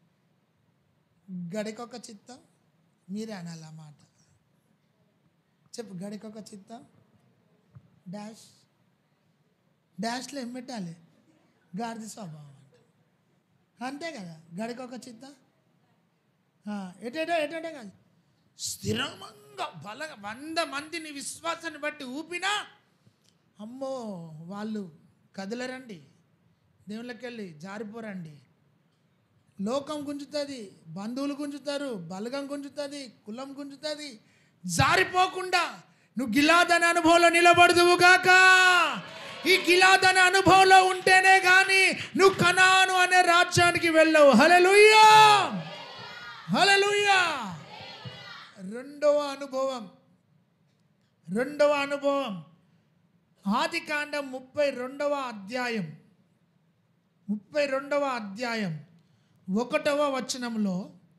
గడికొక చిత్తం మీరే అనాలి ఆ మాట చెప్పు గడికొక చిత్తం డాష్ డాష్లో ఏం పెట్టాలి గాడిద స్వభావం అంట అంతే కదా గడికొక చిత్తం ఆ, ఎటేటో ఎటేటో కాదు స్థిరంగా బలంగా వంద మందిని విశ్వాసాన్ని బట్టి ఊపినా అమ్మో వాళ్ళు కదలరండి దేవుళ్ళకి వెళ్ళి జారిపోరండి లోకం గుంజుతుంది బంధువులు గుంజుతారు బలగం గుంజుతుంది కులం గుంజుతుంది జారిపోకుండా నువ్వు గిలాదన అనుభవంలో నిలబడదువు గాక ఈ గిలాదన అనుభవంలో ఉంటేనే కానీ నువ్వు కనాను అనే రాజ్యానికి వెళ్ళవు హలలుయ్యా హలలుయ్యా రెండవ అనుభవం రెండవ అనుభవం ఆది కాండం ముప్పై రెండవ అధ్యాయం ముప్పై రెండవ అధ్యాయం ఒకటవ వచనంలో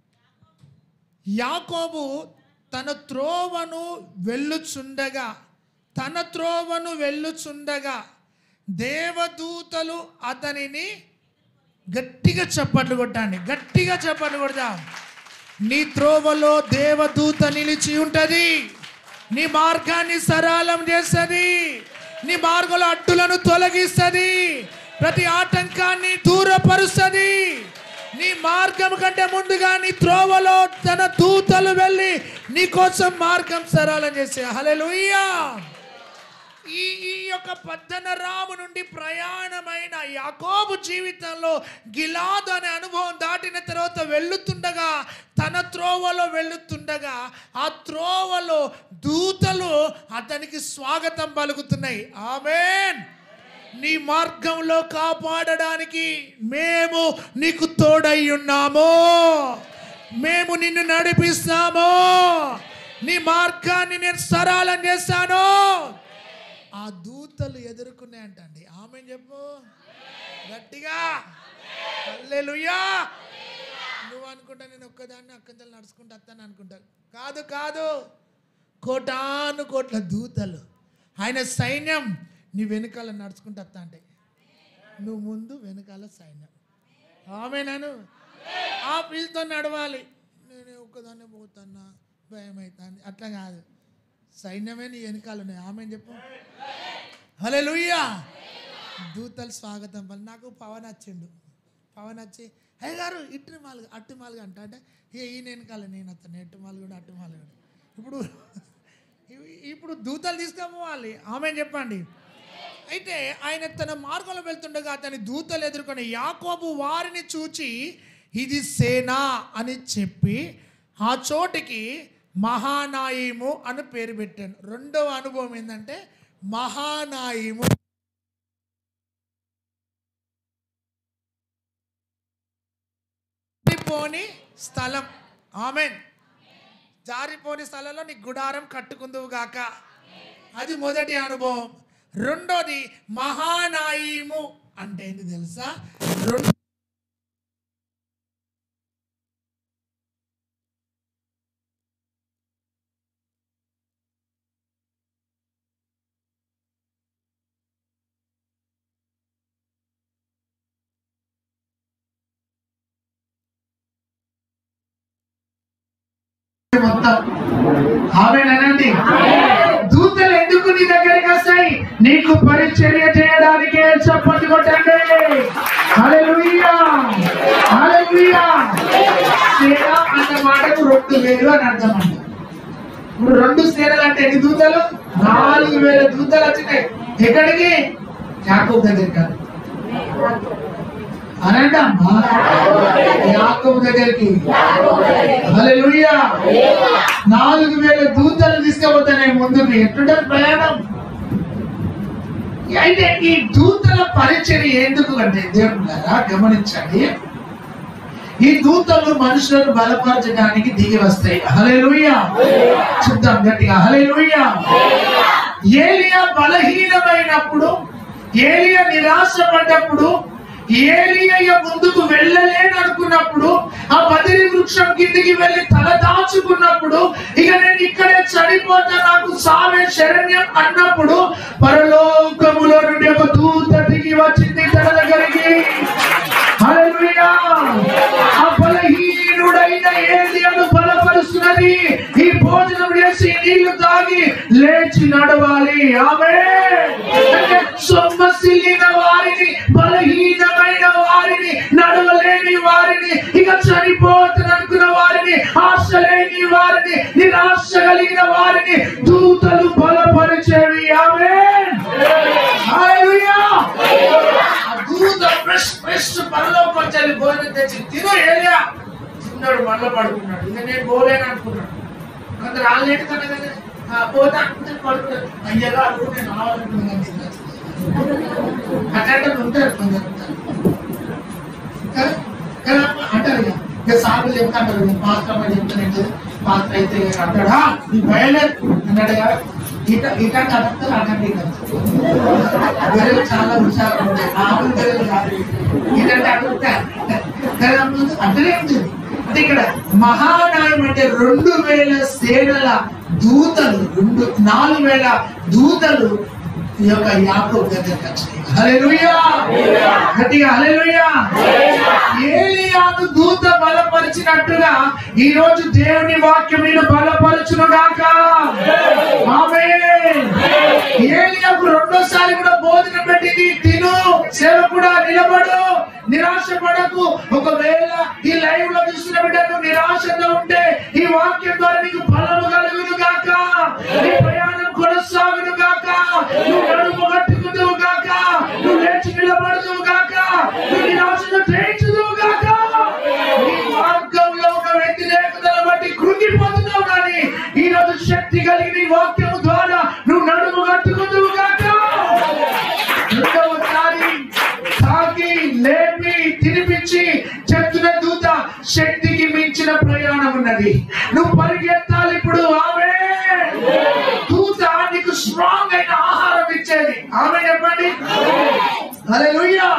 యాకోబు తన త్రోవను వెళ్ళుచుండగా తన త్రోవను వెళ్ళుచుండగా దేవదూతలు అతనిని గట్టిగా చప్పట్లు కొట్టండి గట్టిగా చప్పట్లు కొడదాం నీ త్రోవలో దేవదూత నిలిచి ఉంటది నీ మార్గాన్ని సరళం చేస్తుంది నీ మార్గంలో అడ్డులను తొలగిస్తుంది ప్రతి ఆటంకాన్ని దూరపరుస్తుంది నీ మార్గం కంటే ముందుగా నీ త్రోవలో తన దూతలు వెళ్ళి నీ కోసం మార్గం సరళం చేసే హల్లెలూయా ఈ ఈ యొక్క పద్దన రాము నుండి ప్రయాణమైన యాకోబు జీవితంలో గిలాదు అనే అనుభవం దాటిన తర్వాత వెళ్ళుతుండగా తన త్రోవలో వెళ్ళుతుండగా ఆ త్రోవలో దూతలు అతనికి స్వాగతం పలుకుతున్నాయి ఆమెన్ నీ మార్గంలో కాపాడడానికి మేము నీకు తోడై ఉన్నాము మేము నిన్ను నడిపిస్తాము నీ మార్గాన్ని నేను సరళం చేస్తాను ఆ దూతలు ఎదుర్కొన్నాయంటండి ఆమె చెప్పు గట్టిగా హల్లెలూయా నువ్వు అనుకుంటా నేను ఒక్కదాన్ని అక్కడికి నడుచుకుంటూ వస్తాను అనుకుంటా కాదు కాదు కోటాను కోట్ల దూతలు ఆయన సైన్యం నీ వెనకాల నడుచుకుంటూ వస్తా అంటే నువ్వు ముందు వెనకాల సైన్యం ఆమె నన్ను ఆ పిల్లతో నడవాలి నేను ఒక్కదాన్నే పోతున్నా భయం అవుతుంది అట్లా కాదు సైన్యమే నీ వెనకాల ఉన్నాయి ఆమె చెప్పు హలే దూతలు స్వాగతం పలి నాకు పవన్ వచ్చిండు పవన్ వచ్చి అయ్య గారు ఇటు మాలుగా అట్టు మాలుగా అంట అంటే ఏ ఈ వెనకాల నేను అతను ఎట్టు మాలు కూడా అట్టు మాలు కూడా ఇప్పుడు ఇప్పుడు దూతలు తీసుకుపోవాలి ఆమె చెప్పండి అయితే ఆయన తన మార్గంలో వెళ్తుండగా అతని దూతలు ఎదుర్కొని యాకోబు వారిని చూచి ఇది సేన అని చెప్పి ఆ చోటికి మహానాయిము అని పేరు పెట్టాను రెండవ అనుభవం ఏంటంటే మహానాయిము జారిపోని స్థలం ఆమెన్ జారిపోని స్థలంలో నీ గుడారం కట్టుకుందువు గాక అది మొదటి అనుభవం రెండోది మహానాయిము అంటే ఏంటి తెలుసా రెండు మొత్తం ఆమెనండి దూతలు ఎందుకు నీ దగ్గరికి వస్తాయి నీకు పరిచర్య చేయడానికే చప్పట్లు కొట్టండి హల్లెలూయా హల్లెలూయా సేన అన్న మాటకు రెండు వేలు అని అర్థం అంట ఇప్పుడు రెండు సేనలు అంటే ఎన్ని దూతలు నాలుగు వేల దూతలు వచ్చినాయి ఎక్కడికి యాకోబు దగ్గరికి కాదు. అనండి అమ్మా యాకోబు దగ్గరికి హల్లెలూయా నాలుగు వేల దూతలు తీసుకుపోతాయి ముందుకు ఎట్లుంటారు ప్రయాణం అయితే ఈ దూతల పరిచర్య ఎందుకు అంటే దేవుడారా గమనించండి ఈ దూతలు మనుషులను బలపరచడానికి దిగి వస్తాయి హల్లెలూయా చూద్దాం గట్టిగా హల్లెలూయా ఏలియా బలహీనమైనప్పుడు ఏలియా నిరాశపడ్డప్పుడు ఏలియా ముందుకు వెళ్ళలేను అనుకున్నప్పుడు ఆ బదిరి వృక్షం కిందికి వెళ్ళి తల దాచుకున్నప్పుడు ఇక నేను ఇక్కడే చనిపోతా నాకు సావే శరణ్యం అన్నప్పుడు పరలోకములో నుండి ఒక దూత దిగి వచ్చింది తన దగ్గరికి హల్లెలూయా ఆ బలహీనుడైన ఏలియాను బలపరుస్తున్నది ఈ భోజనం చేసి నీళ్లు తాగి లేచి నడవాలి ఆమె సొమ్మసిల్లిన వారిని బలహీనమైన వారిని నడవలేని వారిని ఇక చనిపోతున్న అనుకున్న వారిని ఆశ లేని వారిని నిరాశ కలిగిన వారిని దూతలు బలపరిచేవి ఆమె హల్లెలూయా ఆ దూత ఫ్రెష్ ఫ్రెష్ పరలోకి వచ్చాడు భోజనం తెచ్చి తిను ఏలియా చిన్నాడు మళ్ళీ పడుకున్నాడు ఇక నేను పోలేను అనుకున్నాడు కొందరు ఆల్రెడీ తన దగ్గర "ఆ, పోతా అంటే పడుకున్నాడు అయ్యగా అడుగు నేను రావాలనుకున్నాను అట్లా ఉంటారు కొందరు ఉంటారు. కదా? కదా? అంటారు ఇక ఇక సాగులు చెప్తాంటారు ఇక పాత్ర అమ్మ చెప్తానంటే పాత్ర అయితే ఇక అంటాడా నీ భయలేదు అన్నాడు కదా ఇట ఇట కడతారు అటండి గొర్రెలు చాలా హుషారు ఉంటాయి ఆవులు గొర్రెలు కాదు ఇదంటే అడుగుతారు కదా ముందు అట్లనే ఉంటుంది అంటే ఇక్కడ మహానాయం అంటే రెండు వేల సేనల దూతలు రెండు నాలుగు వేల దూతలు ఈ యొక్క యాకోబు దగ్గరికి వచ్చినాయి హల్లెలూయా గట్టిగా హల్లెలూయా ఏలియాను దూత బలపరిచినట్టుగా ఈ రోజు దేవుని వాక్యం నేను బలపరచును గాక ఆమేన్ ఏలియాకు రెండోసారి కూడా భోజనం పెట్టింది తిను సేవ కూడా నిలబడు నిరాశ పడకు ఒకవేళ ఈ లైవ్ లో చూస్తున్న బిడ్డకు నిరాశగా ఉంటే ఈ వాక్యం ద్వారా నీకు బలము కలుగును గాక నీ ప్రయాణం కొనసాగును గాక నువ్వు నడుము కట్టుకుందువు గాక నువ్వు లేచి నిలబడుదువు గాక నువ్వు నిరాశను జయించుదువు గాక నీ మార్గంలో ఒక వ్యతిరేకతను బట్టి కృంగిపోతున్నావు కానీ ఈ రోజు శక్తి కలిగిన ఈ వాక్యము ద్వారా నువ్వు నడుము కట్టుకుందువు గాక రెండవసారి తాకి లేపి తినిపించి చెప్తున్న దూత శక్తికి మించిన ప్రయాణం ఉన్నది నువ్వు పరిగెత్తాలి ఇప్పుడు ఆమె హల్లెలూయా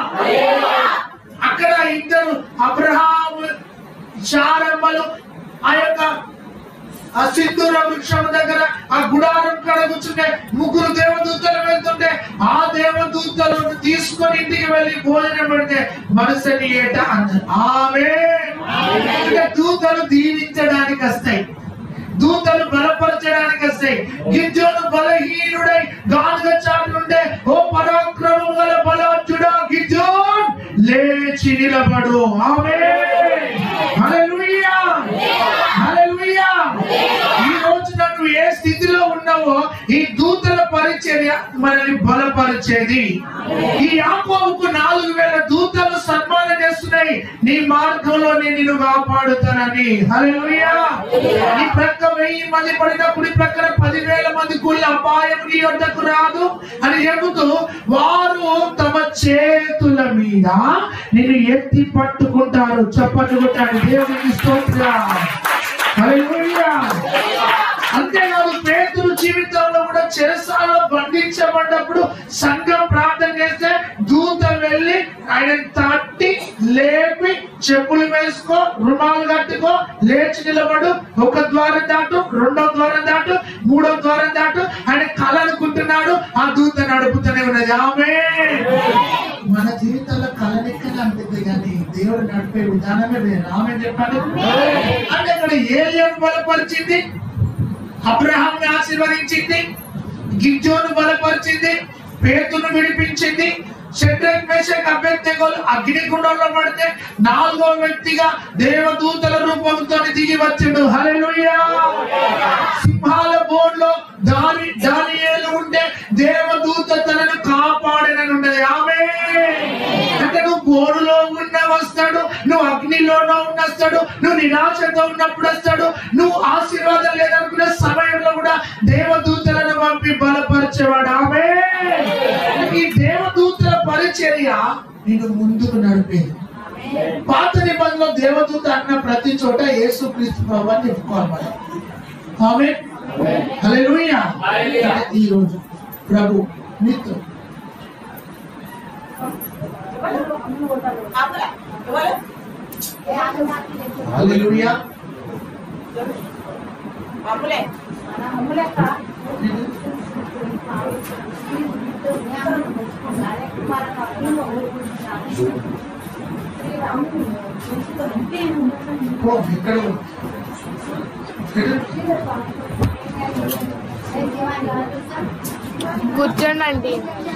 అక్కడ ఇద్దరు అబ్రహాము శారమ్మలు ఆ యొక్క ఆ సింధూర వృక్షం దగ్గర ఆ గుడారం కాడ కూర్చుంటే ముగ్గురు దేవదూతలు వెళ్తుంటే ఆ దేవదూతలను తీసుకొని ఇంటికి వెళ్ళి భోజనం పెడితే మనసుని ఏట అన్నారు ఆమె ఇంకా దూతలు దీవించడానికి వస్తాయి దూతలు బలపరచడానికి వస్తాయి గిజ్జోను బలహీనుడై గానుగ చాటు నుండే ఓ పరాక్రమం గల బలవంతుడా గిజ్జోన్ లేచి నిలబడు ఆమె హల్లెలూయా హల్లెలూయా ఈ రోజు నువ్వు ఏ స్థితిలో ఉన్నావో ఈ దూతల పరిచర్య మనల్ని బలపరిచేది ఈ యాకోబుకు నాలుగు వేల దూతలు సన్మానం చేస్తున్నాయి నీ మార్గంలో నేను నిన్ను కాపాడుతానని హల్లెలూయా నీ ప్రక్క వెయ్యి మంది పడినప్పుడు ఈ ప్రక్కన పదివేల మంది కూలి అపాయం నీ వద్దకు రాదు అని చెబుతూ వారు తమ చేతుల మీద నిన్ను ఎత్తి పట్టుకుంటారు చప్పట్లు కొట్టాడు దేవునికి స్తోత్రం హల్లెలూయా అంతేకాదు పేతురు జీవితంలో కూడా చెరసాలలో బంధించబడ్డప్పుడు సంఘం ప్రార్థన చేస్తే దూత వెళ్ళి ఆయన తట్టి లేపి చెప్పులు వేసుకో రుమాలు కట్టుకో లేచి నిలబడు ఒక ద్వారం దాటు రెండో ద్వారం దాటు మూడో ద్వారం దాటు ఆయన కళ అనుకుంటున్నాడు ఆ దూత నడుపుతూనే ఉన్నది ఆమె మన జీవితంలో కళనెక్కనే అనిపిస్తుంది కానీ దేవుడు నడిపే విధానమే వేరు ఆమె చెప్పాడు అంటే అక్కడ ఏలియన్ బలపరిచింది అబ్రహాంని ఆశీర్వదించింది గిజ్జోను బలపరిచింది పేతును విడిపించింది షడ్రక్ మేషక్ అభ్యర్థిగోలు అగ్నిగుండంలో పడితే నాలుగో వ్యక్తిగా దేవదూతల రూపంతో దిగి వచ్చిండు హల్లెలూయా సింహాల బోర్డులో దాని దానియేలు ఉంటే దేవదూత తనను కాపాడనని ఉన్నది ఆమె అంటే నువ్వు బోరులో ఉన్న వస్తాడు నువ్వు అగ్నిలోనో ఉన్న వస్తాడు నువ్వు నిరాశతో ఉన్నప్పుడు వస్తాడు నువ్వు ఆశీర్వాదం లేదనుకునే సమయంలో కూడా దేవదూతలను పంపి బలపరిచేవాడు ఆమె ఈ దేవదూతల పరిచర్య నేను ముందుకు నడిపేది పాత నిబంధనలో దేవదూత అన్న ప్రతి చోట యేసు క్రీస్తు ప్రభు అని చెప్పుకోవాలి మనం ఆమె హల్లెలూయా ఈ రోజు ప్రభు నీతో హల్లెలూయా ఓ, ఇక్కడ ఇక్కడ కూర్చోండి అండి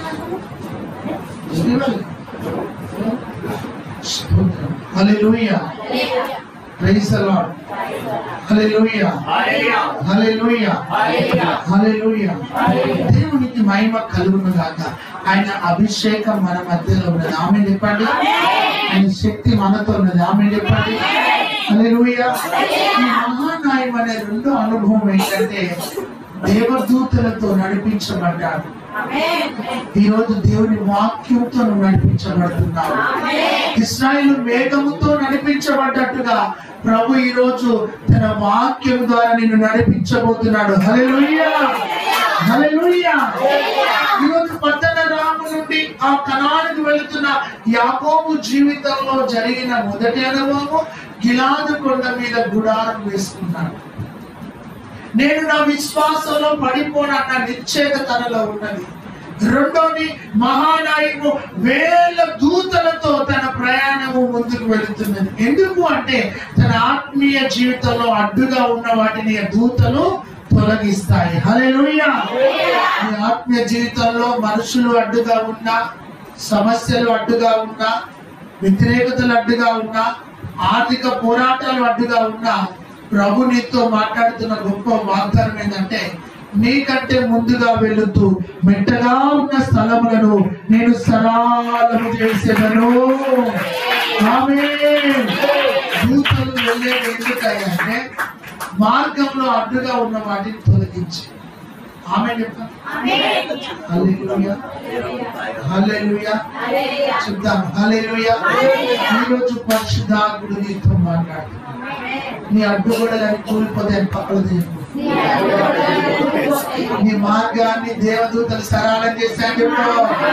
hallelujah praise the Lord hallelujah hallelujah hallelujah దేవునికి మహిమ కలుగును గాక ఆయన అభిషేకం మన మధ్యలో ఉన్నది ఆమె చెప్పండి ఆయన శక్తి మనతో ఉన్నది ఆమె చెప్పండి హల్లెలూయా ఈ మహానాయం అనే రెండో అనుభవం ఏంటంటే దేవదూతలతో నడిపించబడ్డాడు ఈ రోజు దేవుని వాక్యంతో నువ్వు నడిపించబడుతున్నావు ఇస్రాయిల్ మేఘముతో నడిపించబడ్డట్టుగా ప్రభు ఈ రోజు తన వాక్యం ద్వారా నిన్ను నడిపించబోతున్నాడు హల్లెలూయా హల్లెలూయా ఈ రోజు పట్టణ రాము నుండి ఆ కణానికి వెళుతున్న యాకోబు జీవితంలో జరిగిన మొదటి అనుభవము గిలాదు కొండ మీద గుడారం వేసుకున్నాడు నేను నా విశ్వాసంలో పడిపోనన్న నిశ్చేత తనలో ఉన్నది రెండోది మహానాయకు వేల దూతలతో తన ప్రయాణము ముందుకు వెళుతున్నది ఎందుకు అంటే తన ఆత్మీయ జీవితంలో అడ్డుగా ఉన్న వాటిని ఆ దూతలు తొలగిస్తాయి హల్లెలూయా నీ ఆత్మీయ జీవితంలో మనుషులు అడ్డుగా ఉన్నా సమస్యలు అడ్డుగా ఉన్నా వ్యతిరేకతలు అడ్డుగా ఉన్నా ఆర్థిక పోరాటాలు అడ్డుగా ఉన్నా ప్రభు నీతో మాట్లాడుతున్న గొప్ప వాగ్దానం ఏంటంటే నీకంటే ముందుగా వెళుతూ మెట్టగా ఉన్న స్థలములను నేను సరాలము చేసేదను ఆమె దూతలు వెళ్ళేది ఎందుకంటే మార్గంలో అడ్డుగా ఉన్న వాటిని తొలగించి ఆమె చెప్పండి హల్లెలూయా హల్లెలూయా చెప్దాం హల్లెలూయా ఈరోజు పరిశుద్ధాత్ముడు నీతో మాట్లాడుతున్నాడు నీ అడ్డుగోడలని కూలిపోతే పక్కన తీయకు నీ మార్గాన్ని దేవదూతలు సరళం చేశాను చెప్పు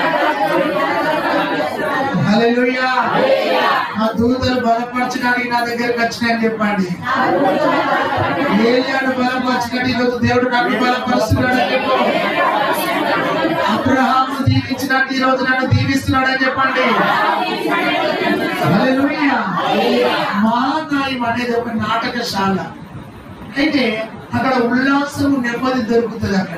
హల్లెలూయా ఆ దూతలు బలపరచడానికి నా దగ్గరకు వచ్చినాయని చెప్పండి ఏలియాను బలపరచినట్టు ఈరోజు దేవుడు నాకు బలపరుస్తున్నాడని చెప్పు అబ్రహాము దీవించినట్టు ఈరోజు నన్ను దీవిస్తున్నాడని చెప్పండి హల్లెలూయా మహానాయం అనేది ఒక నాటకశాల అయితే అక్కడ ఉల్లాసము నెమ్మది దొరుకుతుంది అక్కడ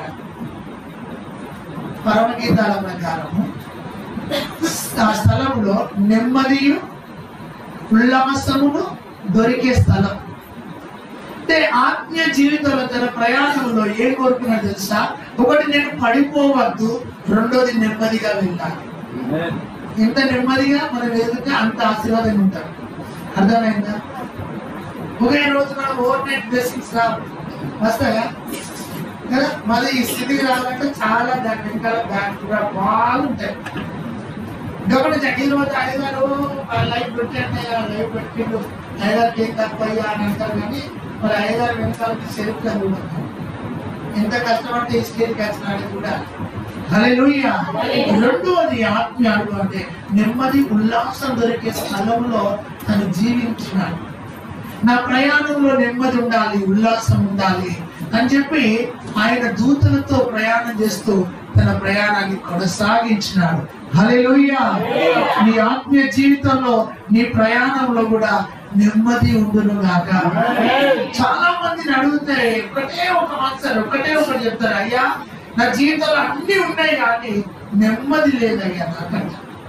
పరమగీతాల ప్రకారము ఆ స్థలంలో నెమ్మదియు ఉల్లాసమును దొరికే స్థలం అంటే ఆత్మీయ జీవితంలో తన ప్రయాణంలో ఏం కోరుకున్నా తెలుసా ఒకటి నేను పడిపోవద్దు రెండోది నెమ్మదిగా వెళ్ళాలి ఎంత నెమ్మదిగా మనం ఎదుగుతే అంత ఆశీర్వాదం ఉంటాం అర్థమైందా ఒకే రోజు మనం ఓవర్ నైట్ బ్లెస్సింగ్స్ రావు వస్తాయా కదా మళ్ళీ ఈ స్థితికి రావాలంటే చాలా దాని వెనకాల బ్యాక్ బాగుంటాయి గమనించ ఈ రోజు అయ్యగారు లైఫ్ పెట్టండి లైఫ్ పెట్టిండు అయ్యగారు కేక్ తప్పయ్యా అని అంటారు కానీ మరి అయ్యగారు వెనకాలకి సెల్ఫ్ ఎంత కష్టపడితే ఈ స్టేజ్కి వచ్చినాడు కూడా హల్లెలూయా రెండోది ఆత్మీయ అడుగు అంటే నెమ్మది ఉల్లాసం దొరికే స్థలంలో తను జీవించినాడు నా ప్రయాణంలో నెమ్మది ఉండాలి ఉల్లాసం ఉండాలి అని చెప్పి ఆయన దూతలతో ప్రయాణం చేస్తూ తన ప్రయాణాన్ని కొనసాగించినాడు హల్లెలూయా నీ ఆత్మీయ జీవితంలో నీ ప్రయాణంలో కూడా నెమ్మది ఉండును గాక చాలా మందిని అడిగితే ఒకటే ఒక ఆన్సర్ ఒకటే ఒకటి చెప్తారు అయ్యా నా జీవితంలో అన్ని ఉన్నాయి కానీ నెమ్మది లేదయ్యా నాకంట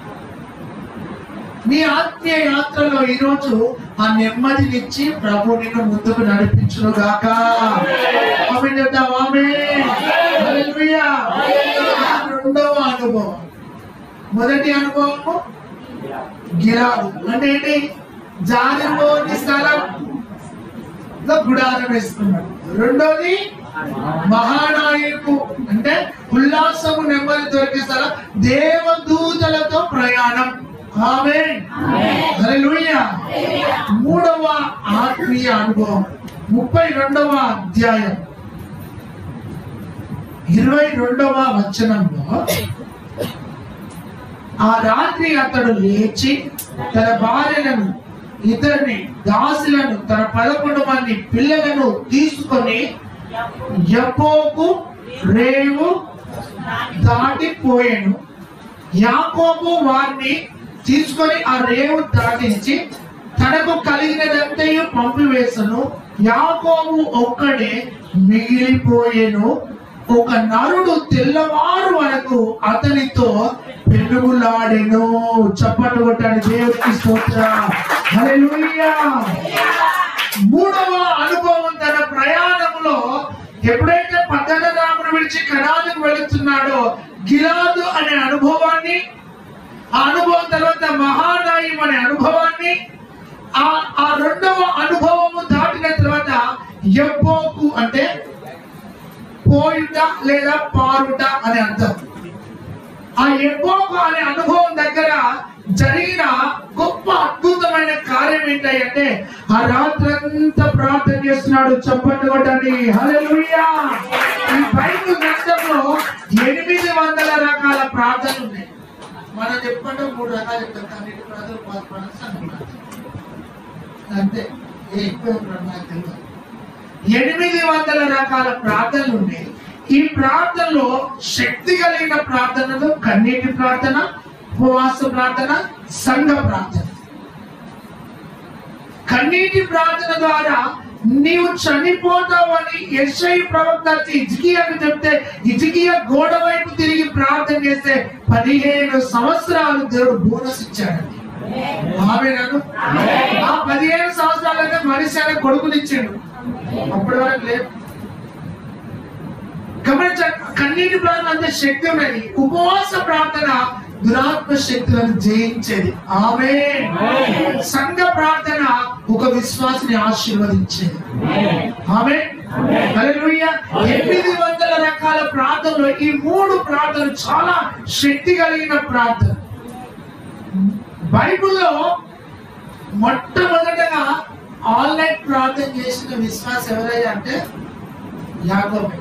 నీ ఆత్మీయ యాత్రలో ఈరోజు ఆ నెమ్మదినిచ్చి ప్రభు నిన్ను ముందుకు నడిపించును గాక ఆమె చెప్తాం ఆమె హల్లెలూయా. ఆ రెండవ అనుభవం మొదటి అనుభవము గిరాదు అంటే ఏంటి జారిపోని స్థలం లో గుడారం వేసుకున్నాడు రెండోది మహానాయకు అంటే ఉల్లాసము నెమ్మది దొరికే స్థలం దేవదూతలతో ప్రయాణం ఆమె మూడవ ఆత్మీయ అనుభవం ముప్పై రెండవ అధ్యాయం ఇరవై రెండవ వచనంలో ఆ రాత్రి అతడు లేచి తన భార్యలను ఇద్దరిని దాసులను తన పదకొండు మంది పిల్లలను తీసుకొని యపోకు రేవు దాటిపోయాను యాకోబు వారిని తీసుకొని ఆ రేవు దాటించి తనకు కలిగినదంతయు పంపివేసను యాకోబు ఒక్కడే మిగిలిపోయేను ఒక నరుడు తెల్లవారు వరకు అతనితో పెనుగులాడెను చప్పట్లు కొట్టాడు దేవుడికి స్తోత్ర హల్లెలూయా మూడవ అనుభవం తన ప్రయాణంలో ఎప్పుడైతే పద్దనరామును విడిచి కణాలకు వెళుతున్నాడో గిలాదు అనే అనుభవాన్ని ఆ అనుభవం తర్వాత మహానాయం అనే అనుభవాన్ని ఆ ఆ రెండవ అనుభవము దాటిన తర్వాత ఎబ్బోకు అంటే పోయుట లేదా పారుట అనే అర్థం ఆ ఎబ్బోకు అనే అనుభవం దగ్గర జరిగిన గొప్ప అద్భుతమైన కార్యం ఏంటంటే ఆ రాత్రంతా ప్రార్థన చేస్తున్నాడు చప్పట్లు కొట్టండి హల్లెలూయా ఈ బైబిల్ గ్రంథంలో ఎనిమిది వందల రకాల ప్రార్థనలు ఉన్నాయి మనం చెప్పుకుంటే మూడు రకాలు చెప్తాం కానీ ఇటు ప్రార్థన పాత ప్రార్థన సంఘ ప్రార్థన అంతే ఏ ఎక్కువ ప్రార్థన నాకు తెలియదు ఎనిమిది వందల రకాల ప్రార్థనలు ఉన్నాయి ఈ ప్రార్థనలో శక్తి కలిగిన ప్రార్థనలు కన్నీటి ప్రార్థన ఉపవాస ప్రార్థన సంఘ ప్రార్థన కన్నీటి ప్రార్థన ద్వారా నీవు చనిపోతావని యెషయి ప్రవక్త వచ్చి ఇజికియాకు చెప్తే ఇజికియా గోడ వైపు తిరిగి ప్రార్థన చేస్తే పదిహేను సంవత్సరాలు దేవుడు బోనస్ ఇచ్చాడండి ఆమెను ఆ పదిహేను సంవత్సరాలకే మనిషి ఆయన కొడుకునిచ్చాడు అప్పటి వరకు లేదు గమనించ కన్నీటి ప్రార్థన అంటే శక్తి ఉన్నది ఉపవాస ప్రార్థన దురాత్మ శక్తులను జయించేది ఆమె సంఘ ప్రార్థన ఒక విశ్వాసిని ఆశీర్వదించేది ఆమె హల్లెలూయా ఎనిమిది వందల రకాల ప్రార్థనలు ఈ మూడు ప్రార్థనలు చాలా శక్తి కలిగిన ప్రార్థన బైబిల్లో మొట్టమొదటగా ఆన్లైన్ ప్రార్థన చేసిన విశ్వాసం ఎవరయ్యా అంటే యాకోబే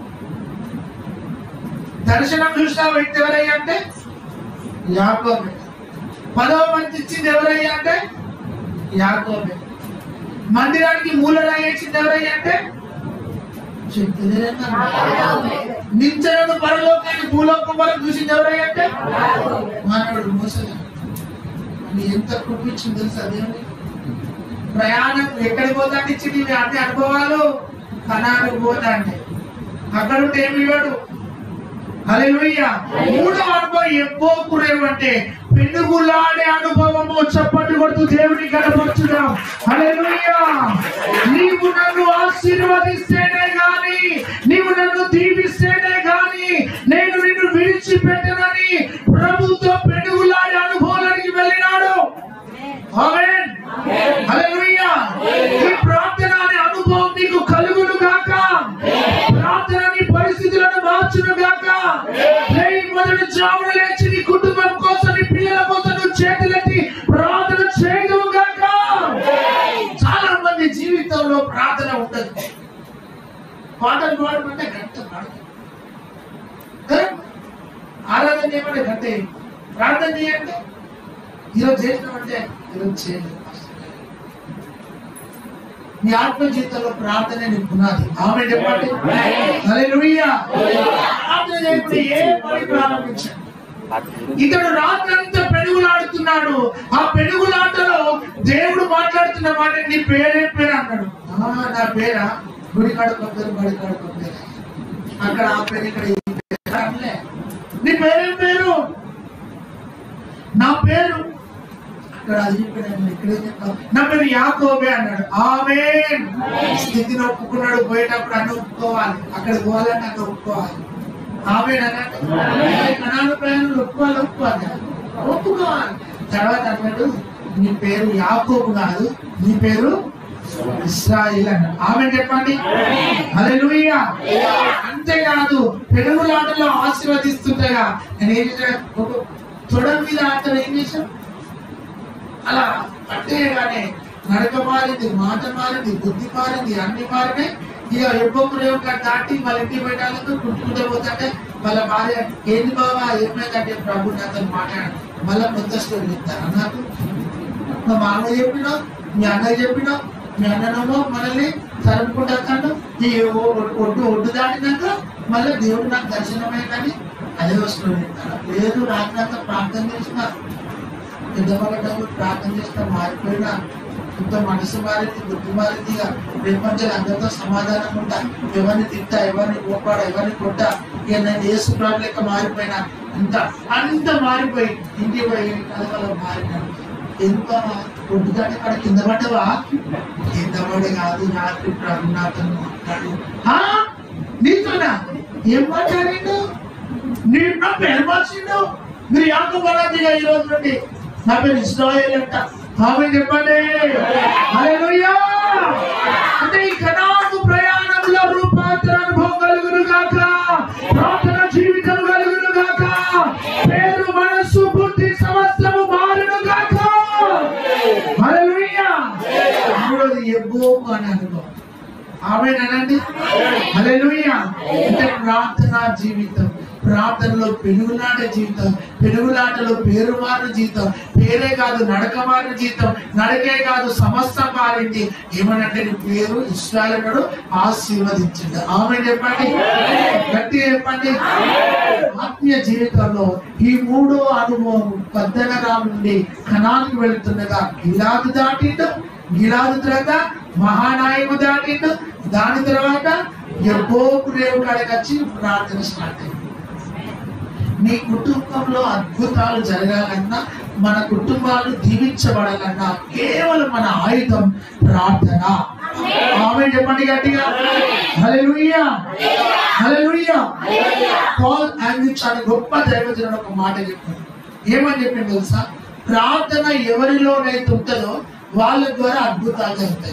దర్శనం చూసిన వ్యక్తి ఎవరయ్యా అంటే యాకోబే పదవ మంది ఇచ్చింది ఎవరయ్యా అంటే యాకోబే మందిరానికి మూలరాయి ఇచ్చింది ఎవరయ్యా అంటే చెప్తలేదన్నా? నిత్యను పరలోకాన్ని భూలోకం వరకు చూసింది ఎవరయ్యా అంటే మానవుడు మోసగా నీ ఎంత కృపించింది తెలుసా దేవుని ప్రయాణం ఎక్కడికి పోతా ఇచ్చింది ఇవి అన్ని అనుభవాలు కనాడు పోతా అంటే అక్కడ ఉంటే ఏమి ఇవ్వడు హల్లెలూయా మూడో అనుభవం ఎప్పో కురేవు అంటే పెనుగులాడే అనుభవము చప్పట్లు కొడుతూ దేవుని కనపరుచుదాం హల్లెలూయా నీవు నన్ను ఆశీర్వదిస్తేనే గాని నీవు నన్ను దీవిస్తేనే గాని నేను నిన్ను విడిచిపెట్టనని ప్రభుతో పెనుగులాడే అనుభవానికి వెళ్ళినాడు ఆమేన్ హల్లెలూయా ఈ ప్రార్థన అనే అనుభవం నీకు కలుగును గాక ప్రార్థన నీ పరిస్థితులను మార్చును గాక రేయి మొదటి జామున లేచి నీ కుటుంబం కోసం నీ పిల్లల కోసం నువ్వు చేతులెత్తి ప్రార్థన చేయదు గాక చాలా మంది జీవితంలో ప్రార్థన ఉండదు పాటలు పాడమంటే గంట పాడతారు కదా? ఆరాధన చేయమంటే గంట వేయరు. ప్రార్థన చేయండి ఈరోజు చేసినామంటే ఈరోజు చేయలేదు నీ ఆత్మ జీవితంలో ప్రార్థన నీ పునాది ఆమె చెప్పండి హల్లెలూయా ప్రార్థన చేయకుండా ఏ పని ప్రారంభించండి ఇతడు రాత్రంతా పెనుగులాడుతున్నాడు ఆ పెనుగులాటలో దేవుడు మాట్లాడుతున్న మాట నీ పేరేం పేరు అన్నాడు "ఆ, నా పేరా గుడి కడుకో పేరు బడి కడుకో పేరు అక్కడ ఆ పేరు ఇక్కడ ఈ పేరు అనలే. నీ పేరేం పేరు నా పేరు అక్కడ అది చెప్పాడు ఇక్కడ ఏం చెప్పావు? నా పేరు యాకోబే అన్నాడు ఆమె స్థితిని ఒప్పుకున్నాడు పోయేటప్పుడు అన్ని ఒప్పుకోవాలి అక్కడ పోవాలంటే అక్కడ ఒప్పుకోవాలి ఆమె అన్నాడు కణాలు ప్రయాణాలు ఒప్పుకోవాలి ఒప్పుకోవాలి ఒప్పుకోవాలి తర్వాత అన్నాడు నీ పేరు యాకోబు కాదు నీ పేరు ఇస్రాయిల్ అన్నాడు ఆమె చెప్పండి హల్లెలూయా అంతేకాదు పెనుగులాటలో ఆశీర్వదిస్తుండగా నేను ఏం చేశాను ఒక తొడ మీద అతను ఏం చేశాను అలా పట్టేయగానే నడక మారింది మాట మారింది బుద్ధి మారింది అన్ని మారినాయి ఇక ఎవ్వరు రేవుగా దాటి మళ్ళీ ఇంటికి పెట్టాలంటే కుట్టుకుంటూ పోతుంటే వాళ్ళ భార్య ఏంది బాబా ఏమైందంటే ప్రభు నాతో మాట్లాడు మళ్ళీ కొత్త స్టోరీ చెప్తాను నాకు మా మామ చెప్పినావు మీ అన్న చెప్పినావు మీ అన్ననేమో మనల్ని తరుపుకుంటాడు ఈ ఒ- ఒడ్డు ఒడ్డు దాటినాక మళ్ళీ దేవుడు నాకు దర్శనమైందని అదే వస్తుంది లేదు రాత్రి ప్రార్థన చేసిన పెద్దవాళ్ళకు ప్రార్థన చేస్తే మారిపోయినా ఇంత మనసు మారింది బుద్ధి మారింది ఇక ప్రపంచాలు అందరితో సమాధానం ఉంటా ఎవరిని తిట్టా ఎవరిని కోపాడ ఎవరిని కొట్టా ఇక నేను ఏసు ప్రాణం లెక్క మారిపోయినా అంత అంత మారిపోయి ఇంటికి పోయి కలవలో మారినాడు ఎంత ఒడ్డుదాటి అక్కడ కింద పడ్డవా కింద పడే కాదు రాత్రి ప్రభు నాతో మాట్లాడు "ఆ? నీతోనా ఏం మాట్లాడిండు నీ నా పేరు మార్చిండు మీరు యాకబరాదిగా ఈ రోజు నుండి నా పేరు ఇస్రాయేల్ అంట ఆమె చెప్పండి హల్లెలూయా అంటే ఈ కనాను ప్రయాణంలో రూపాంతర అనుభవం కలుగును గాక ప్రార్థన జీవితం కలుగును గాక పేరు మనస్సు బుద్ధి సమస్తము మారును గాక హల్లెలూయా మూడోది ఎబ్బో అని అనుభవం ఆమె అనండి హల్లెలూయా అంటే ప్రార్థన జీవితం ప్రార్థనలో పెనుగులాట జీవితం పెనుగులాటలో పేరు మారిన జీవితం పేరే కాదు నడక మారిన జీవితం నడకే కాదు సమస్తం మారింది ఏమనంటే నీ పేరు ఇష్టాలనుడు ఆశీర్వదించండి ఆమె చెప్పండి గట్టి చెప్పండి ఆత్మీయ జీవితంలో ఈ మూడో అనుభవం పద్దనరాం నుండి కణానికి వెళుతుండగా గిలాదు దాటిండు గిలాదు తర్వాత మహానాయము దాటిండు దాని తర్వాత ఎబ్బోకు రేవు కాడికి వచ్చి ప్రార్థన స్టార్ట్ అయింది నీ కుటుంబంలో అద్భుతాలు జరగాలన్నా మన కుటుంబాలు దీవించబడాలన్నా కేవలం మన ఆయుధం ప్రార్థన ఆమె చెప్పండి గట్టిగా హల్లెలూయా హల్లెలూయా పాల్ ఆంగిచ్ అనే గొప్ప దైవజనుడు ఒక మాట చెప్పాడు ఏమని చెప్పింది తెలుసా ప్రార్థన ఎవరిలోనైతే ఉంటుందో వాళ్ళ ద్వారా అద్భుతాలు జరుగుతాయి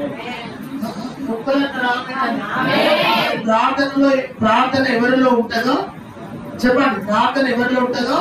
ఒక్కరు అక్కడ ఆమేన్. ప్రార్థనలో ప్రార్థన ఎవరిలో ఉంటుందో చెప్పండి ప్రార్థన ఎవరిలో ఉంటుందో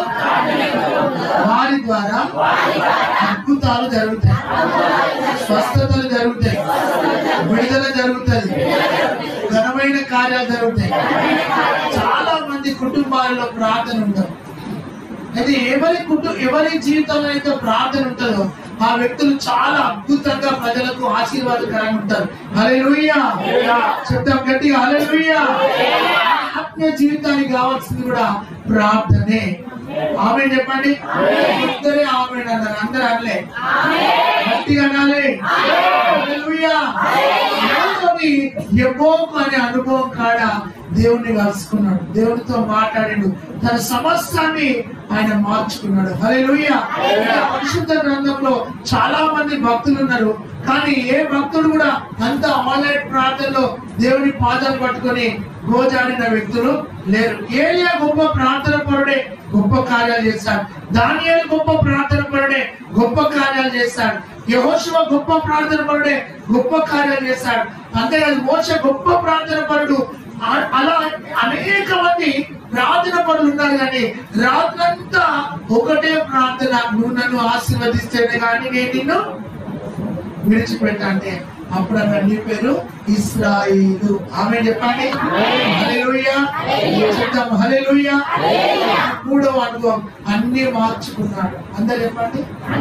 వారి ద్వారా అద్భుతాలు జరుగుతాయి స్వస్థతలు జరుగుతాయి విడుదల జరుగుతుంది ఘనమైన కార్యాలు జరుగుతాయి చాలా మంది కుటుంబాల్లో ప్రార్థన ఉండవు అయితే ఎవరి కుటుంబ ఎవరి జీవితంలో అయితే ప్రార్థన ఉంటుందో ఆ వ్యక్తులు చాలా అద్భుతంగా ప్రజలకు ఆశీర్వాదకరంగా ఉంటారు హల్లెలూయా చెప్తాం గట్టిగా హల్లెలూయా ఆత్మీయ జీవితానికి కావాల్సింది కూడా ప్రార్థనే ఆమె చెప్పండి ఇద్దరే ఆమె అన్నారు అందరూ అనలే గట్టిగా అనాలి హల్లెలూయా మూడవది యెహోవా అనే అనుభవం కాడ దేవుణ్ణి కలుసుకున్నాడు దేవునితో మాట్లాడిండు తన సమస్తాన్ని ఆయన మార్చుకున్నాడు హల్లెలూయా ఇంకా పరిశుద్ధ గ్రంథంలో చాలా మంది భక్తులు ఉన్నారు కానీ ఏ భక్తుడు కూడా అంత ఆన్లైన్ ప్రార్థనలో దేవుని పాదాలు పట్టుకొని గోజాడిన వ్యక్తులు లేరు ఏలియా గొప్ప ప్రార్థన పరుడే గొప్ప కార్యాలు చేశాడు దానియేలు గొప్ప ప్రార్థన పరుడే గొప్ప కార్యాలు చేశాడు యహోశివ గొప్ప ప్రార్థన పరుడే గొప్ప కార్యాలు చేశాడు అంతేకాదు మోస గొప్ప ప్రార్థన పరుడు ఆ- అలా అనేక మంది ప్రార్థన పరులు ఉన్నారు కానీ రాత్రంతా ఒకటే ప్రార్థన నువ్వు నన్ను ఆశీర్వదిస్తేనే కానీ నేను నిన్ను విడిచిపెట్టంటే అప్పుడు అన్న నీ పేరు ఇస్రాయిలు ఆమె చెప్పండి హల్లెలూయా చెప్తాం హల్లెలూయా మూడవ అనుభవం అన్ని మార్చుకున్నాడు అందరు చెప్పండి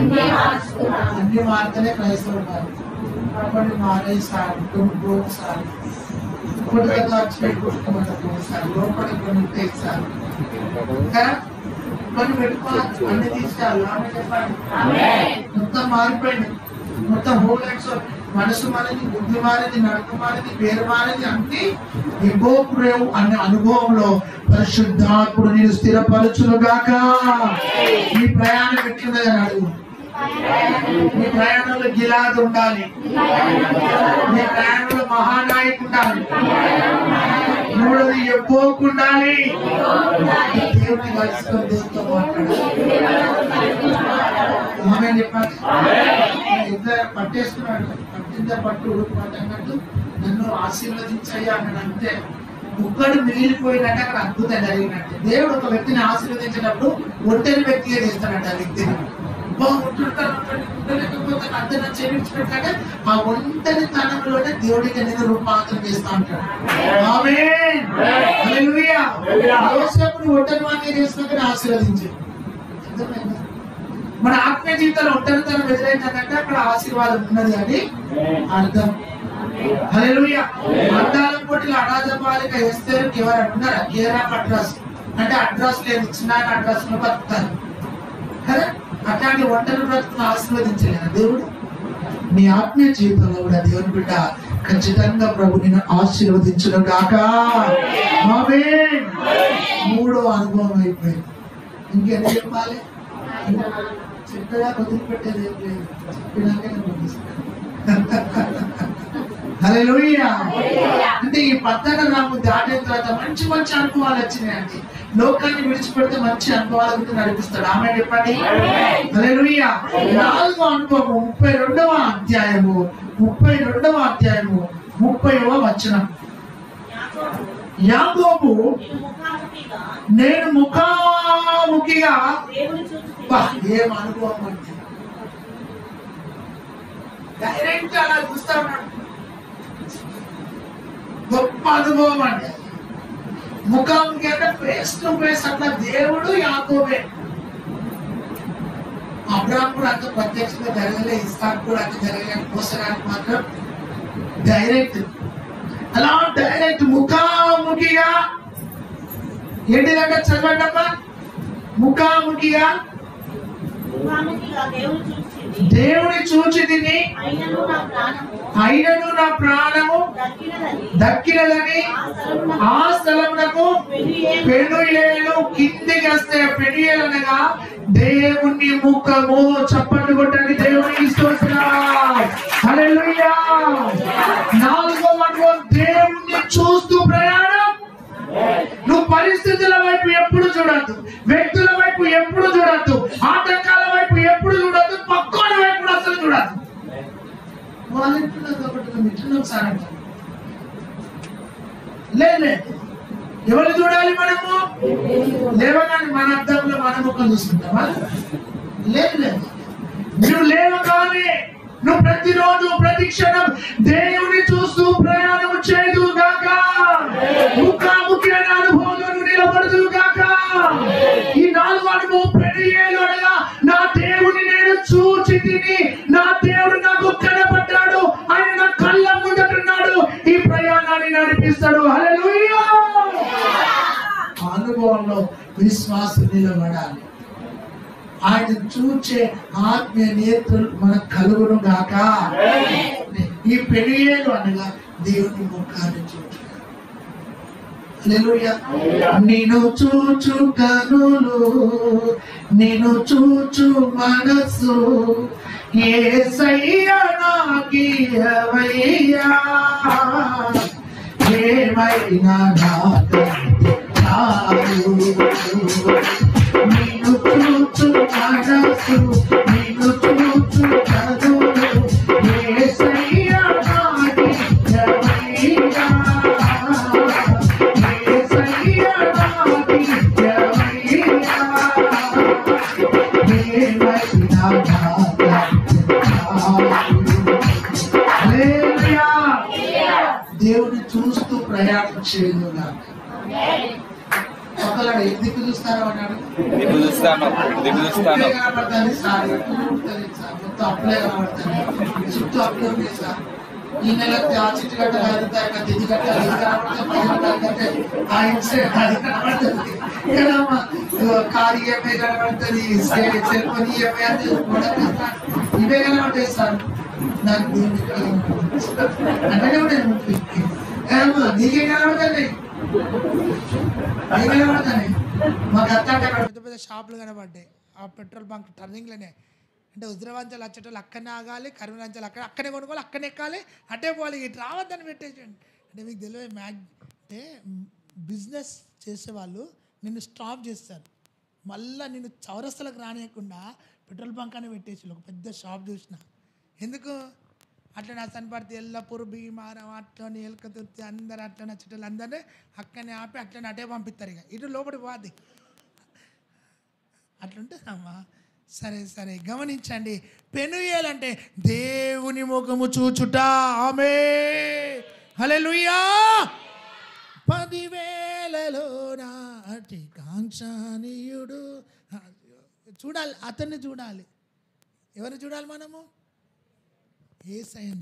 అన్ని మారితేనే క్రైస్తవులు మారు కాబట్టి మారేసారు కొనుక్కోసారు కొడుకతో వచ్చి కొట్టుకోమంటారు లోపలికి కొన్ని తెచ్చారు కదా కొన్ని పెట్టుకోవాలి అన్ని తీసుకెళ్ళాలి ఆమె చెప్పండి మొత్తం మారిపోయింది మొత్తం హోల్ ఎక్సో మనసు మారింది బుద్ధి మారింది నడక మారింది పేరు మారింది అన్ని ఎగోపురేవు అనే అనుభవంలో పరిశుద్ధాత్ముడు నేను స్థిరపరచును గాక ఈ ప్రయాణం ఎట్లున్నదని అడుగు మీ ప్రయాణంలో గిలాదు ఉండాలి మీ ప్రయాణంలో మహానాయకు ఉండాలి మూడోది ఎవ్వోకు ఉండాలి దేవుని కలుసుకొని దేవునితో మాట్లాడాలి ఆమె చెప్పాలి ఇద్దరు పట్టేసుకున్నాడు పట్టిందే పట్టు ఉడుకు పట్టు అన్నట్టు నన్ను ఆశీర్వదించయ్యా అన్నాడు అంతే ఒక్కడు మిగిలిపోయినట్టు అక్కడ అద్భుతం జరిగినట్టు దేవుడు ఒక వ్యక్తిని ఆశీర్వదించినప్పుడు ఒంటరి వ్యక్తిగా చేస్తాడంట ఆ వ్యక్తిని అబ్బా, ఉంటుంటాను, ఉంటుంటాను, ఉండలేకపోతాను, అందరిని చేయించినట్లయితే ఆ ఒంటరి తనంలోనే దేవుడికి నేను రూపాంతరం చేస్తా ఉంటాడు ఆమేన్. హల్లెలూయా. యోసేపుని ఒంటరి వాడిని చేసినాకనే ఆశీర్వదించి అర్థమైందా? మన ఆత్మీయ జీవితంలో ఒంటరితనం ఎదురైందంటే అక్కడ ఆశీర్వాదం ఉన్నది అని అర్థం హల్లెలూయా అందాల పోటీలు అనాథ బాలిక ఎస్తేరుకి ఎవరు ఉన్నారా కేరా అడ్రస్ అంటే అడ్రస్ లేదు చిన్న అడ్రస్ లో బతుకుతారు కదా అట్లాంటి ఒంటరి బ్రతుకును ఆశీర్వదించలేదా దేవుడు నీ ఆత్మీయ జీవితంలో కూడా దేవుని బిడ్డ ఖచ్చితంగా ప్రభు నేను ఆశీర్వదించును గాక ఆమేన్. మూడో అనుభవం అయిపోయింది ఇంకెంత చెప్పాలి చెప్పగా వదిలిపెట్టేది ఏం లేదు చెప్పినాకే నేను ముగిస్తాను హల్లెలూయా అంటే ఈ పద్దన రాము దాటిన తర్వాత మంచి మంచి అనుభవాలు వచ్చినాయండి లోకాన్ని విడిచిపెడితే మంచి అనుభవాలకు నడిపిస్తాడు ఆమె చెప్పండి హల్లెలూయా నాలుగో అనుభవం ముప్పై రెండవ అధ్యాయము ముప్పై రెండవ అధ్యాయము ముప్పైవ వచనం యాకోబు నేను ముఖాముఖిగా బా, ఏం అనుభవం అంటే డైరెక్ట్ అలా చూస్తా ఉన్నాడు గొప్ప అనుభవం అండి ముఖాముఖి అంటే ఫేస్ టు ఫేస్ అట్లా దేవుడు యాకోబే అబ్రాహం కూడా అంత ప్రత్యక్షంగా జరగలే ఇస్సాక్ కూడా అంత జరగలేదు మోసగానికి మాత్రం డైరెక్ట్ అలా డైరెక్ట్ ముఖాముఖిగా ఏంటిదంటే చదవండమ్మా ముఖాముఖిగా ముఖాముఖిగా దేవుడు చూసింది దేవుని చూచి తిని అయినను నా ప్రాణము అయినను నా ప్రాణము దక్కినదని దక్కినదని ఆ స్థలమునకు పెనుయేలు కిందికి వస్తే పెనుయేలు అనగా దేవుని ముఖము చప్పట్లు కొట్టండి దేవునికి స్తోత్రం హల్లెలూయా నాలుగో అనుభవం దేవుణ్ణి చూస్తూ ప్రయాణం నువ్వు పరిస్థితుల వైపు ఎప్పుడు చూడద్దు వ్యక్తుల వైపు ఎప్పుడు చూడద్దు ఆటంకాల వైపు ఎప్పుడు చూడద్దు పక్కన వైపు కూడా అసలు చూడద్దు వాళ్ళు ఎట్లున్నారు కాబట్టి నువ్వు ఎట్లున్నావు సార్ అంటారు లేదు లేదు ఎవరు చూడాలి మనము లేవగానే మన అర్థంలో మన ముఖం చూసుకుంటావా లేదు లేదు నువ్వు లేవగానే నువ్వు ప్రతిరోజు ప్రతి క్షణం దేవుని చూస్తూ ప్రయాణం చేయదు గాక విశ్వాసం నిలబడాలి ఆయన చూచే ఆత్మీయ నేత్రులు మనకు కలుగును గాక ఈ పెరిగేలు అనగా దేవుని ముఖాన్ని చూచు హల్లెలూయా. నేను చూచు కనులు నేను చూచు మనసు ఏ నాకీయవయ్యా ఏమైనా నాదు నేను చూచు మనసు నేను చూచు కనులు ఏ నాకీయవయ్యా దేవుని చూస్తూ ప్రయాణం చేయను ఒకళ్ళు ఎందుకు చూస్తారో అన్నాడు నిన్ను చూస్తాను నిన్ను చూస్తాను అప్పుడే కనబడతాను సార్ ఎప్పుడు ఉంటుంది సార్ మొత్తం అప్పుడే కనబడతాను చుట్టూ అప్పుడే ఉంది సార్ ఈ నెల ఆ చిట్టు గట్ట కలుగుతాయి తిది గట్ట అది కనబడుతుంది ఆ ఇన్సెట్ అది కనబడుతుంది కదమ్మా కార్ ఈఎంఐ కనబడుతుంది సెల్ ఫోన్ ఈఎంఐ అది కూడా ఇవే కనబడతాయి సార్ నాకు దీనికి అంటే ఉంటాయి ఏమో నీకే కనబడుతుంది నీకే కనబడుతుంది మాకు అత్త పెద్ద పెద్ద షాపులు కనబడ్డాయి ఆ పెట్రోల్ బంక్ టర్నింగ్లోనే అంటే హుజరాబాద్లో వచ్చేటోళ్ళు అక్కడనే ఆగాలి కరీంనగర్ అక్కడ అక్కడే కొనుక్కోవాలి అక్కడే ఎక్కాలి అటే పోవాలి ఇటు రావద్దని పెట్టేసండి అంటే మీకు తెలియదు మ్యాగ్ అంటే బిజినెస్ చేసేవాళ్ళు నిన్ను స్టాప్ చేస్తారు మళ్ళీ నిన్ను చౌరస్తలకు రానియకుండా పెట్రోల్ బంక్ అని పెట్టేసి ఒక పెద్ద షాప్ చూసిన ఎందుకు అట్లా నా సన్పడితే ఎల్లపూర్ భీమారం అట్లని ఎలకతుర్తి అందరు అట్లా నచ్చేటోళ్ళు అందరినీ అక్కడనే ఆపి అట్లనే అటే పంపిస్తారు ఇక ఇటు లోపలి పోద్ది అట్లుంటుందమ్మా సరే సరే గమనించండి పెనుయేలంటే దేవుని ముఖము చూచుట ఆమె హల్లెలూయా పదివేలలో నాటి కాంక్షణీయుడు చూడాలి అతన్ని చూడాలి ఎవరిని చూడాలి మనము ఏసయ్య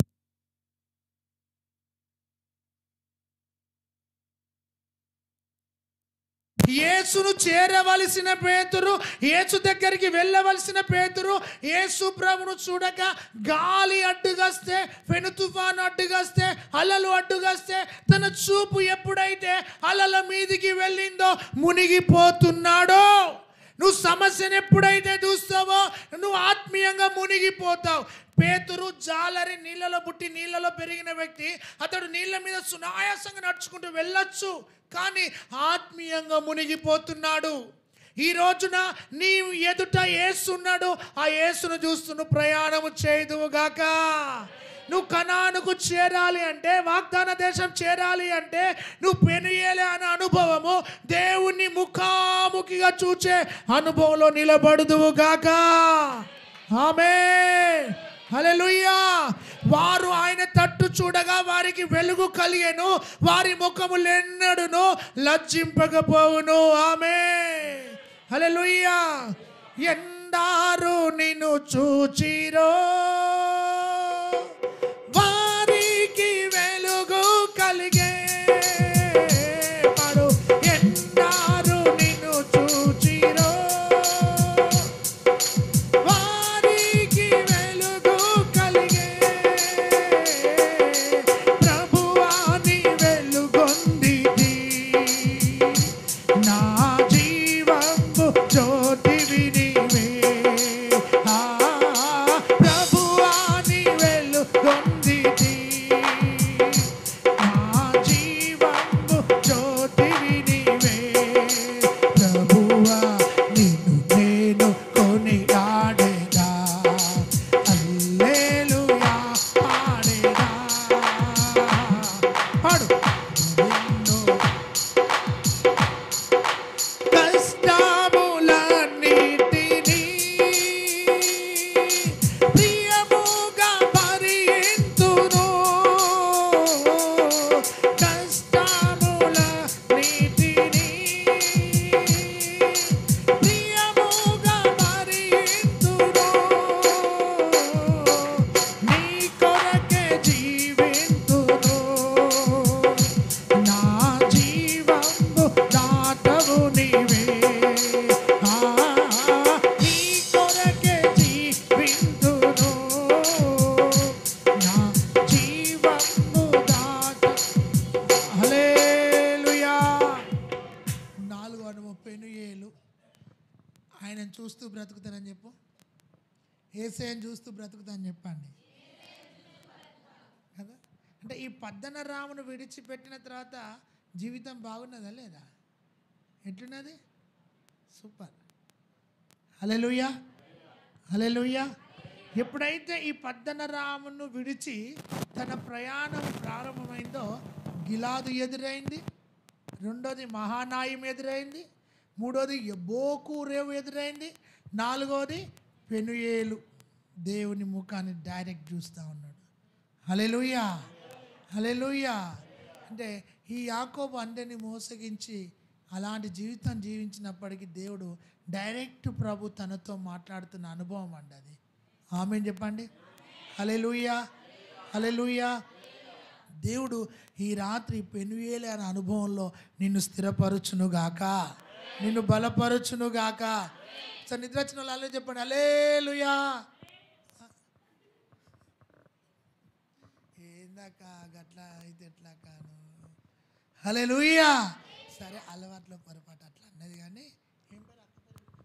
యేసును చేరవలసిన పేతురు యేసు దగ్గరికి వెళ్ళవలసిన పేతురు యేసు ప్రభును చూడక గాలి అడ్డుగస్తే పెను తుఫాను అడ్డుగస్తే అలలు అడ్డుగస్తే తన చూపు ఎప్పుడైతే అలల మీదికి వెళ్ళిందో మునిగిపోతున్నాడో నువ్వు సమస్యను ఎప్పుడైతే చూస్తావో నువ్వు ఆత్మీయంగా మునిగిపోతావు పేతురు జాలరి నీళ్ళలో పుట్టి నీళ్ళలో పెరిగిన వ్యక్తి అతడు నీళ్ళ మీద సునాయాసంగా నడుచుకుంటూ వెళ్ళొచ్చు కానీ ఆత్మీయంగా మునిగిపోతున్నాడు ఈ రోజున నీ ఎదుట ఏసున్నాడు ఆ యేసును చూస్తూ నువ్వు ప్రయాణము చేయదువుగాక నువ్వు కణానుకు చేరాలి అంటే వాగ్దాన దేశం చేరాలి అంటే నువ్వు పెనుయేలే అనే అనుభవము దేవుణ్ణి ముఖాముఖిగా చూచే అనుభవంలో నిలబడుదువు గాక ఆమె హల్లెలూయా వారు ఆయన తట్టు చూడగా వారికి వెలుగు కలిగెను వారి ముఖములెన్నడును లజ్జింపకపోవును ఆమె హల్లెలూయా ఎందారు నిన్ను చూచిరో వారికి వెలుగు కలిగే పడు ఎందారు నిన్ను చూచిరో వారికి వెలుగు కలిగే ప్రభువాని వెలుగొందిది నా జీవంబు జ్యోతివి నీవే ఆ ప్రభువా ఏసైని చూస్తూ బ్రతుకుతాను చెప్పండి కదా అంటే ఈ పద్దన రామును విడిచిపెట్టిన తర్వాత జీవితం బాగున్నదా లేదా ఎట్లున్నది సూపర్ హలెలుయా హలెలుయా ఎప్పుడైతే ఈ పద్దన రామును విడిచి తన ప్రయాణం ప్రారంభమైందో గిలాదు ఎదురైంది రెండోది మహానాయం ఎదురైంది మూడోది ఎబోకు రేవు ఎదురైంది నాలుగోది పెనుయేలు దేవుని ముఖాన్ని డైరెక్ట్ చూస్తూ ఉన్నాడు హలెలుయా హలెలుయా అంటే ఈ యాకోబు అందరిని మోసగించి అలాంటి జీవితం జీవించినప్పటికీ దేవుడు డైరెక్ట్ ప్రభు తనతో మాట్లాడుతున్న అనుభవం అండి అది ఆమె చెప్పండి హలెలుయా హలెలుయా దేవుడు ఈ రాత్రి పెనుయేలే అనే అనుభవంలో నిన్ను స్థిరపరచునుగాక నిన్ను బలపరచునుగాక సార్ నిద్ర వచ్చిన వాళ్ళు అల్లే చెప్పండి అలేలుయా ఏందాక గట్లా అయితే ఎట్లా కాను హలెలుయా సరే అలవాట్లో పొరపాటు అట్లా అన్నది కానీ ఏం పేరు అక్క పేరు?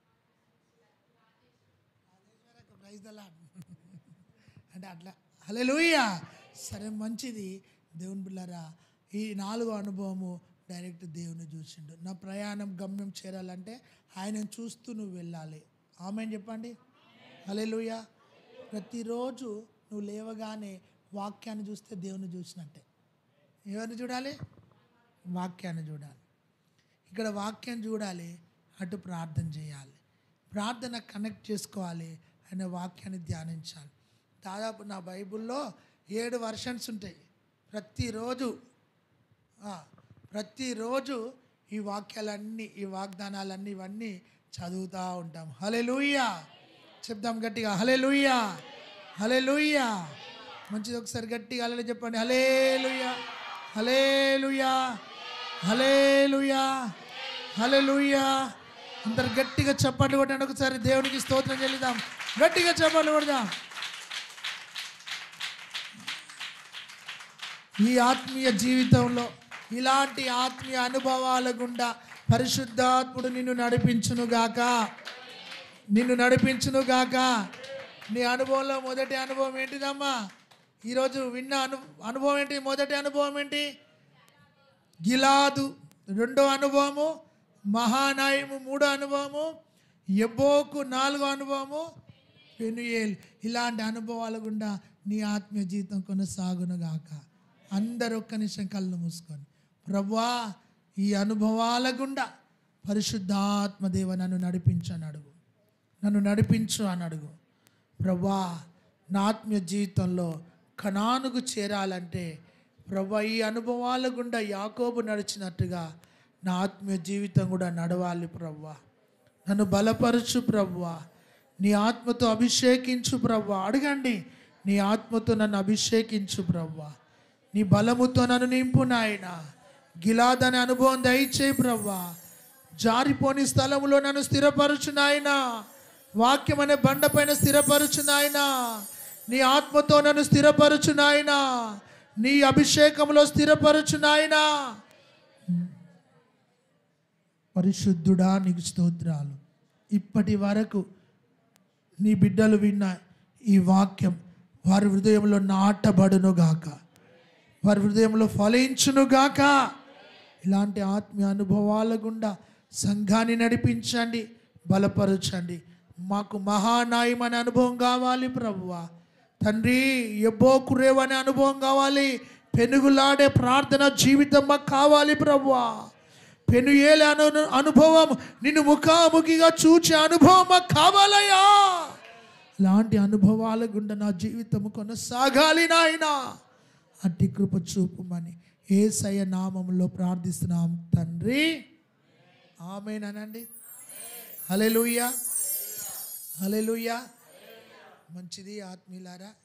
రాజేశ్వరి అక్క, ప్రైజ్ ద లార్డ్. అంటే అట్లా హలెలుయా సరే మంచిది దేవుని బిళ్ళారా ఈ నాలుగో అనుభవము డైరెక్ట్ దేవుని చూసిండు నా ప్రయాణం గమ్యం చేరాలంటే ఆయనను చూస్తూ నువ్వు వెళ్ళాలి ఆమె చెప్పండి హలెలుయా ప్రతిరోజు నువ్వు లేవగానే వాక్యాన్ని చూస్తే దేవుని చూసినట్టే ఎవరిని చూడాలి వాక్యాన్ని చూడాలి ఇక్కడ వాక్యం చూడాలి అటు ప్రార్థన చేయాలి ప్రార్థన కనెక్ట్ చేసుకోవాలి అనే వాక్యాన్ని ధ్యానించాలి దాదాపు నా బైబిల్లో ఏడు వర్షన్స్ ఉంటాయి ప్రతిరోజు ఆ, ప్రతిరోజు ఈ వాక్యాలన్నీ ఈ వాగ్దానాలన్నీ ఇవన్నీ చదువుతూ ఉంటాం హలే చెప్దాం గట్టిగా హలే లూయా హలే మంచిది ఒకసారి గట్టిగా హలే చెప్పండి హలే లుయ్యా హలే లుయ్యా హలే లుయ్యా హలే అందరు గట్టిగా చప్పట్లు కొట్టండి ఒకసారి దేవునికి స్తోత్రం చెల్లిద్దాం గట్టిగా చప్పట్లు కొడదాం ఈ ఆత్మీయ జీవితంలో ఇలాంటి ఆత్మీయ అనుభవాల గుండా పరిశుద్ధాత్ముడు నిన్ను నడిపించునుగాక నిన్ను నడిపించునుగాక నీ అనుభవంలో మొదటి అనుభవం ఏంటిదమ్మా ఈరోజు విన్న అను అనుభవం ఏంటి మొదటి అనుభవం ఏంటి గిలాదు రెండో అనుభవము మహానాయము మూడో అనుభవము ఎబ్బోకు నాలుగో అనుభవము పెనుయేల్ ఇలాంటి అనుభవాల గుండా నీ ఆత్మీయ జీవితం కొనసాగునుగాక అందరు ఒక్క నిమిషం కళ్ళు మూసుకొని ప్రభువా ఈ అనుభవాల గుండా పరిశుద్ధాత్మ దేవ నన్ను నడిపించు అని అడుగు నన్ను నడిపించు అని అడుగు ప్రభా నా ఆత్మీయ జీవితంలో కణానుకు చేరాలంటే ప్రభా ఈ అనుభవాల గుండా యాకోబు నడిచినట్టుగా నా ఆత్మీయ జీవితం కూడా నడవాలి ప్రభా నన్ను బలపరచు ప్రవ్వా నీ ఆత్మతో అభిషేకించు ప్రవ్వా అడగండి నీ ఆత్మతో నన్ను అభిషేకించు ప్రవ్వా నీ బలముతో నన్ను నింపు నాయన గిలాద్ అనే అనుభవం దయచేయి ప్రవ్వా జారిపోని స్థలములో నన్ను స్థిరపరచు నాయన వాక్యం అనే బండపైన స్థిరపరచు నాయన నీ ఆత్మతో నన్ను స్థిరపరచు నాయన నీ అభిషేకంలో స్థిరపరచు నాయనా పరిశుద్ధుడా నీకు స్తోత్రాలు ఇప్పటి వరకు నీ బిడ్డలు విన్న ఈ వాక్యం వారి హృదయంలో నాటబడును గాక వారి హృదయంలో ఫలించును గాక ఇలాంటి ఆత్మీయ అనుభవాల గుండా సంఘాన్ని నడిపించండి బలపరచండి మాకు మహానాయం అనే అనుభవం కావాలి ప్రభువా తండ్రి ఎబ్బో కురేవ్ అనే అనుభవం కావాలి పెనుగులాడే ప్రార్థన జీవితం మాకు కావాలి ప్రభువా పెనుయేలే అను అనుభవం నిన్ను ముఖాముఖిగా చూచే అనుభవం మాకు కావాలయ్యా లాంటి అనుభవాల గుండా నా జీవితం కొనసాగాలి నాయనా అట్టి కృప చూపుమని ఏసయ్య నామంలో ప్రార్థిస్తున్నాం తండ్రి ఆమెనండి హలెలుయ్యా హలెలుయ్యా మంచిది ఆత్మీయులారా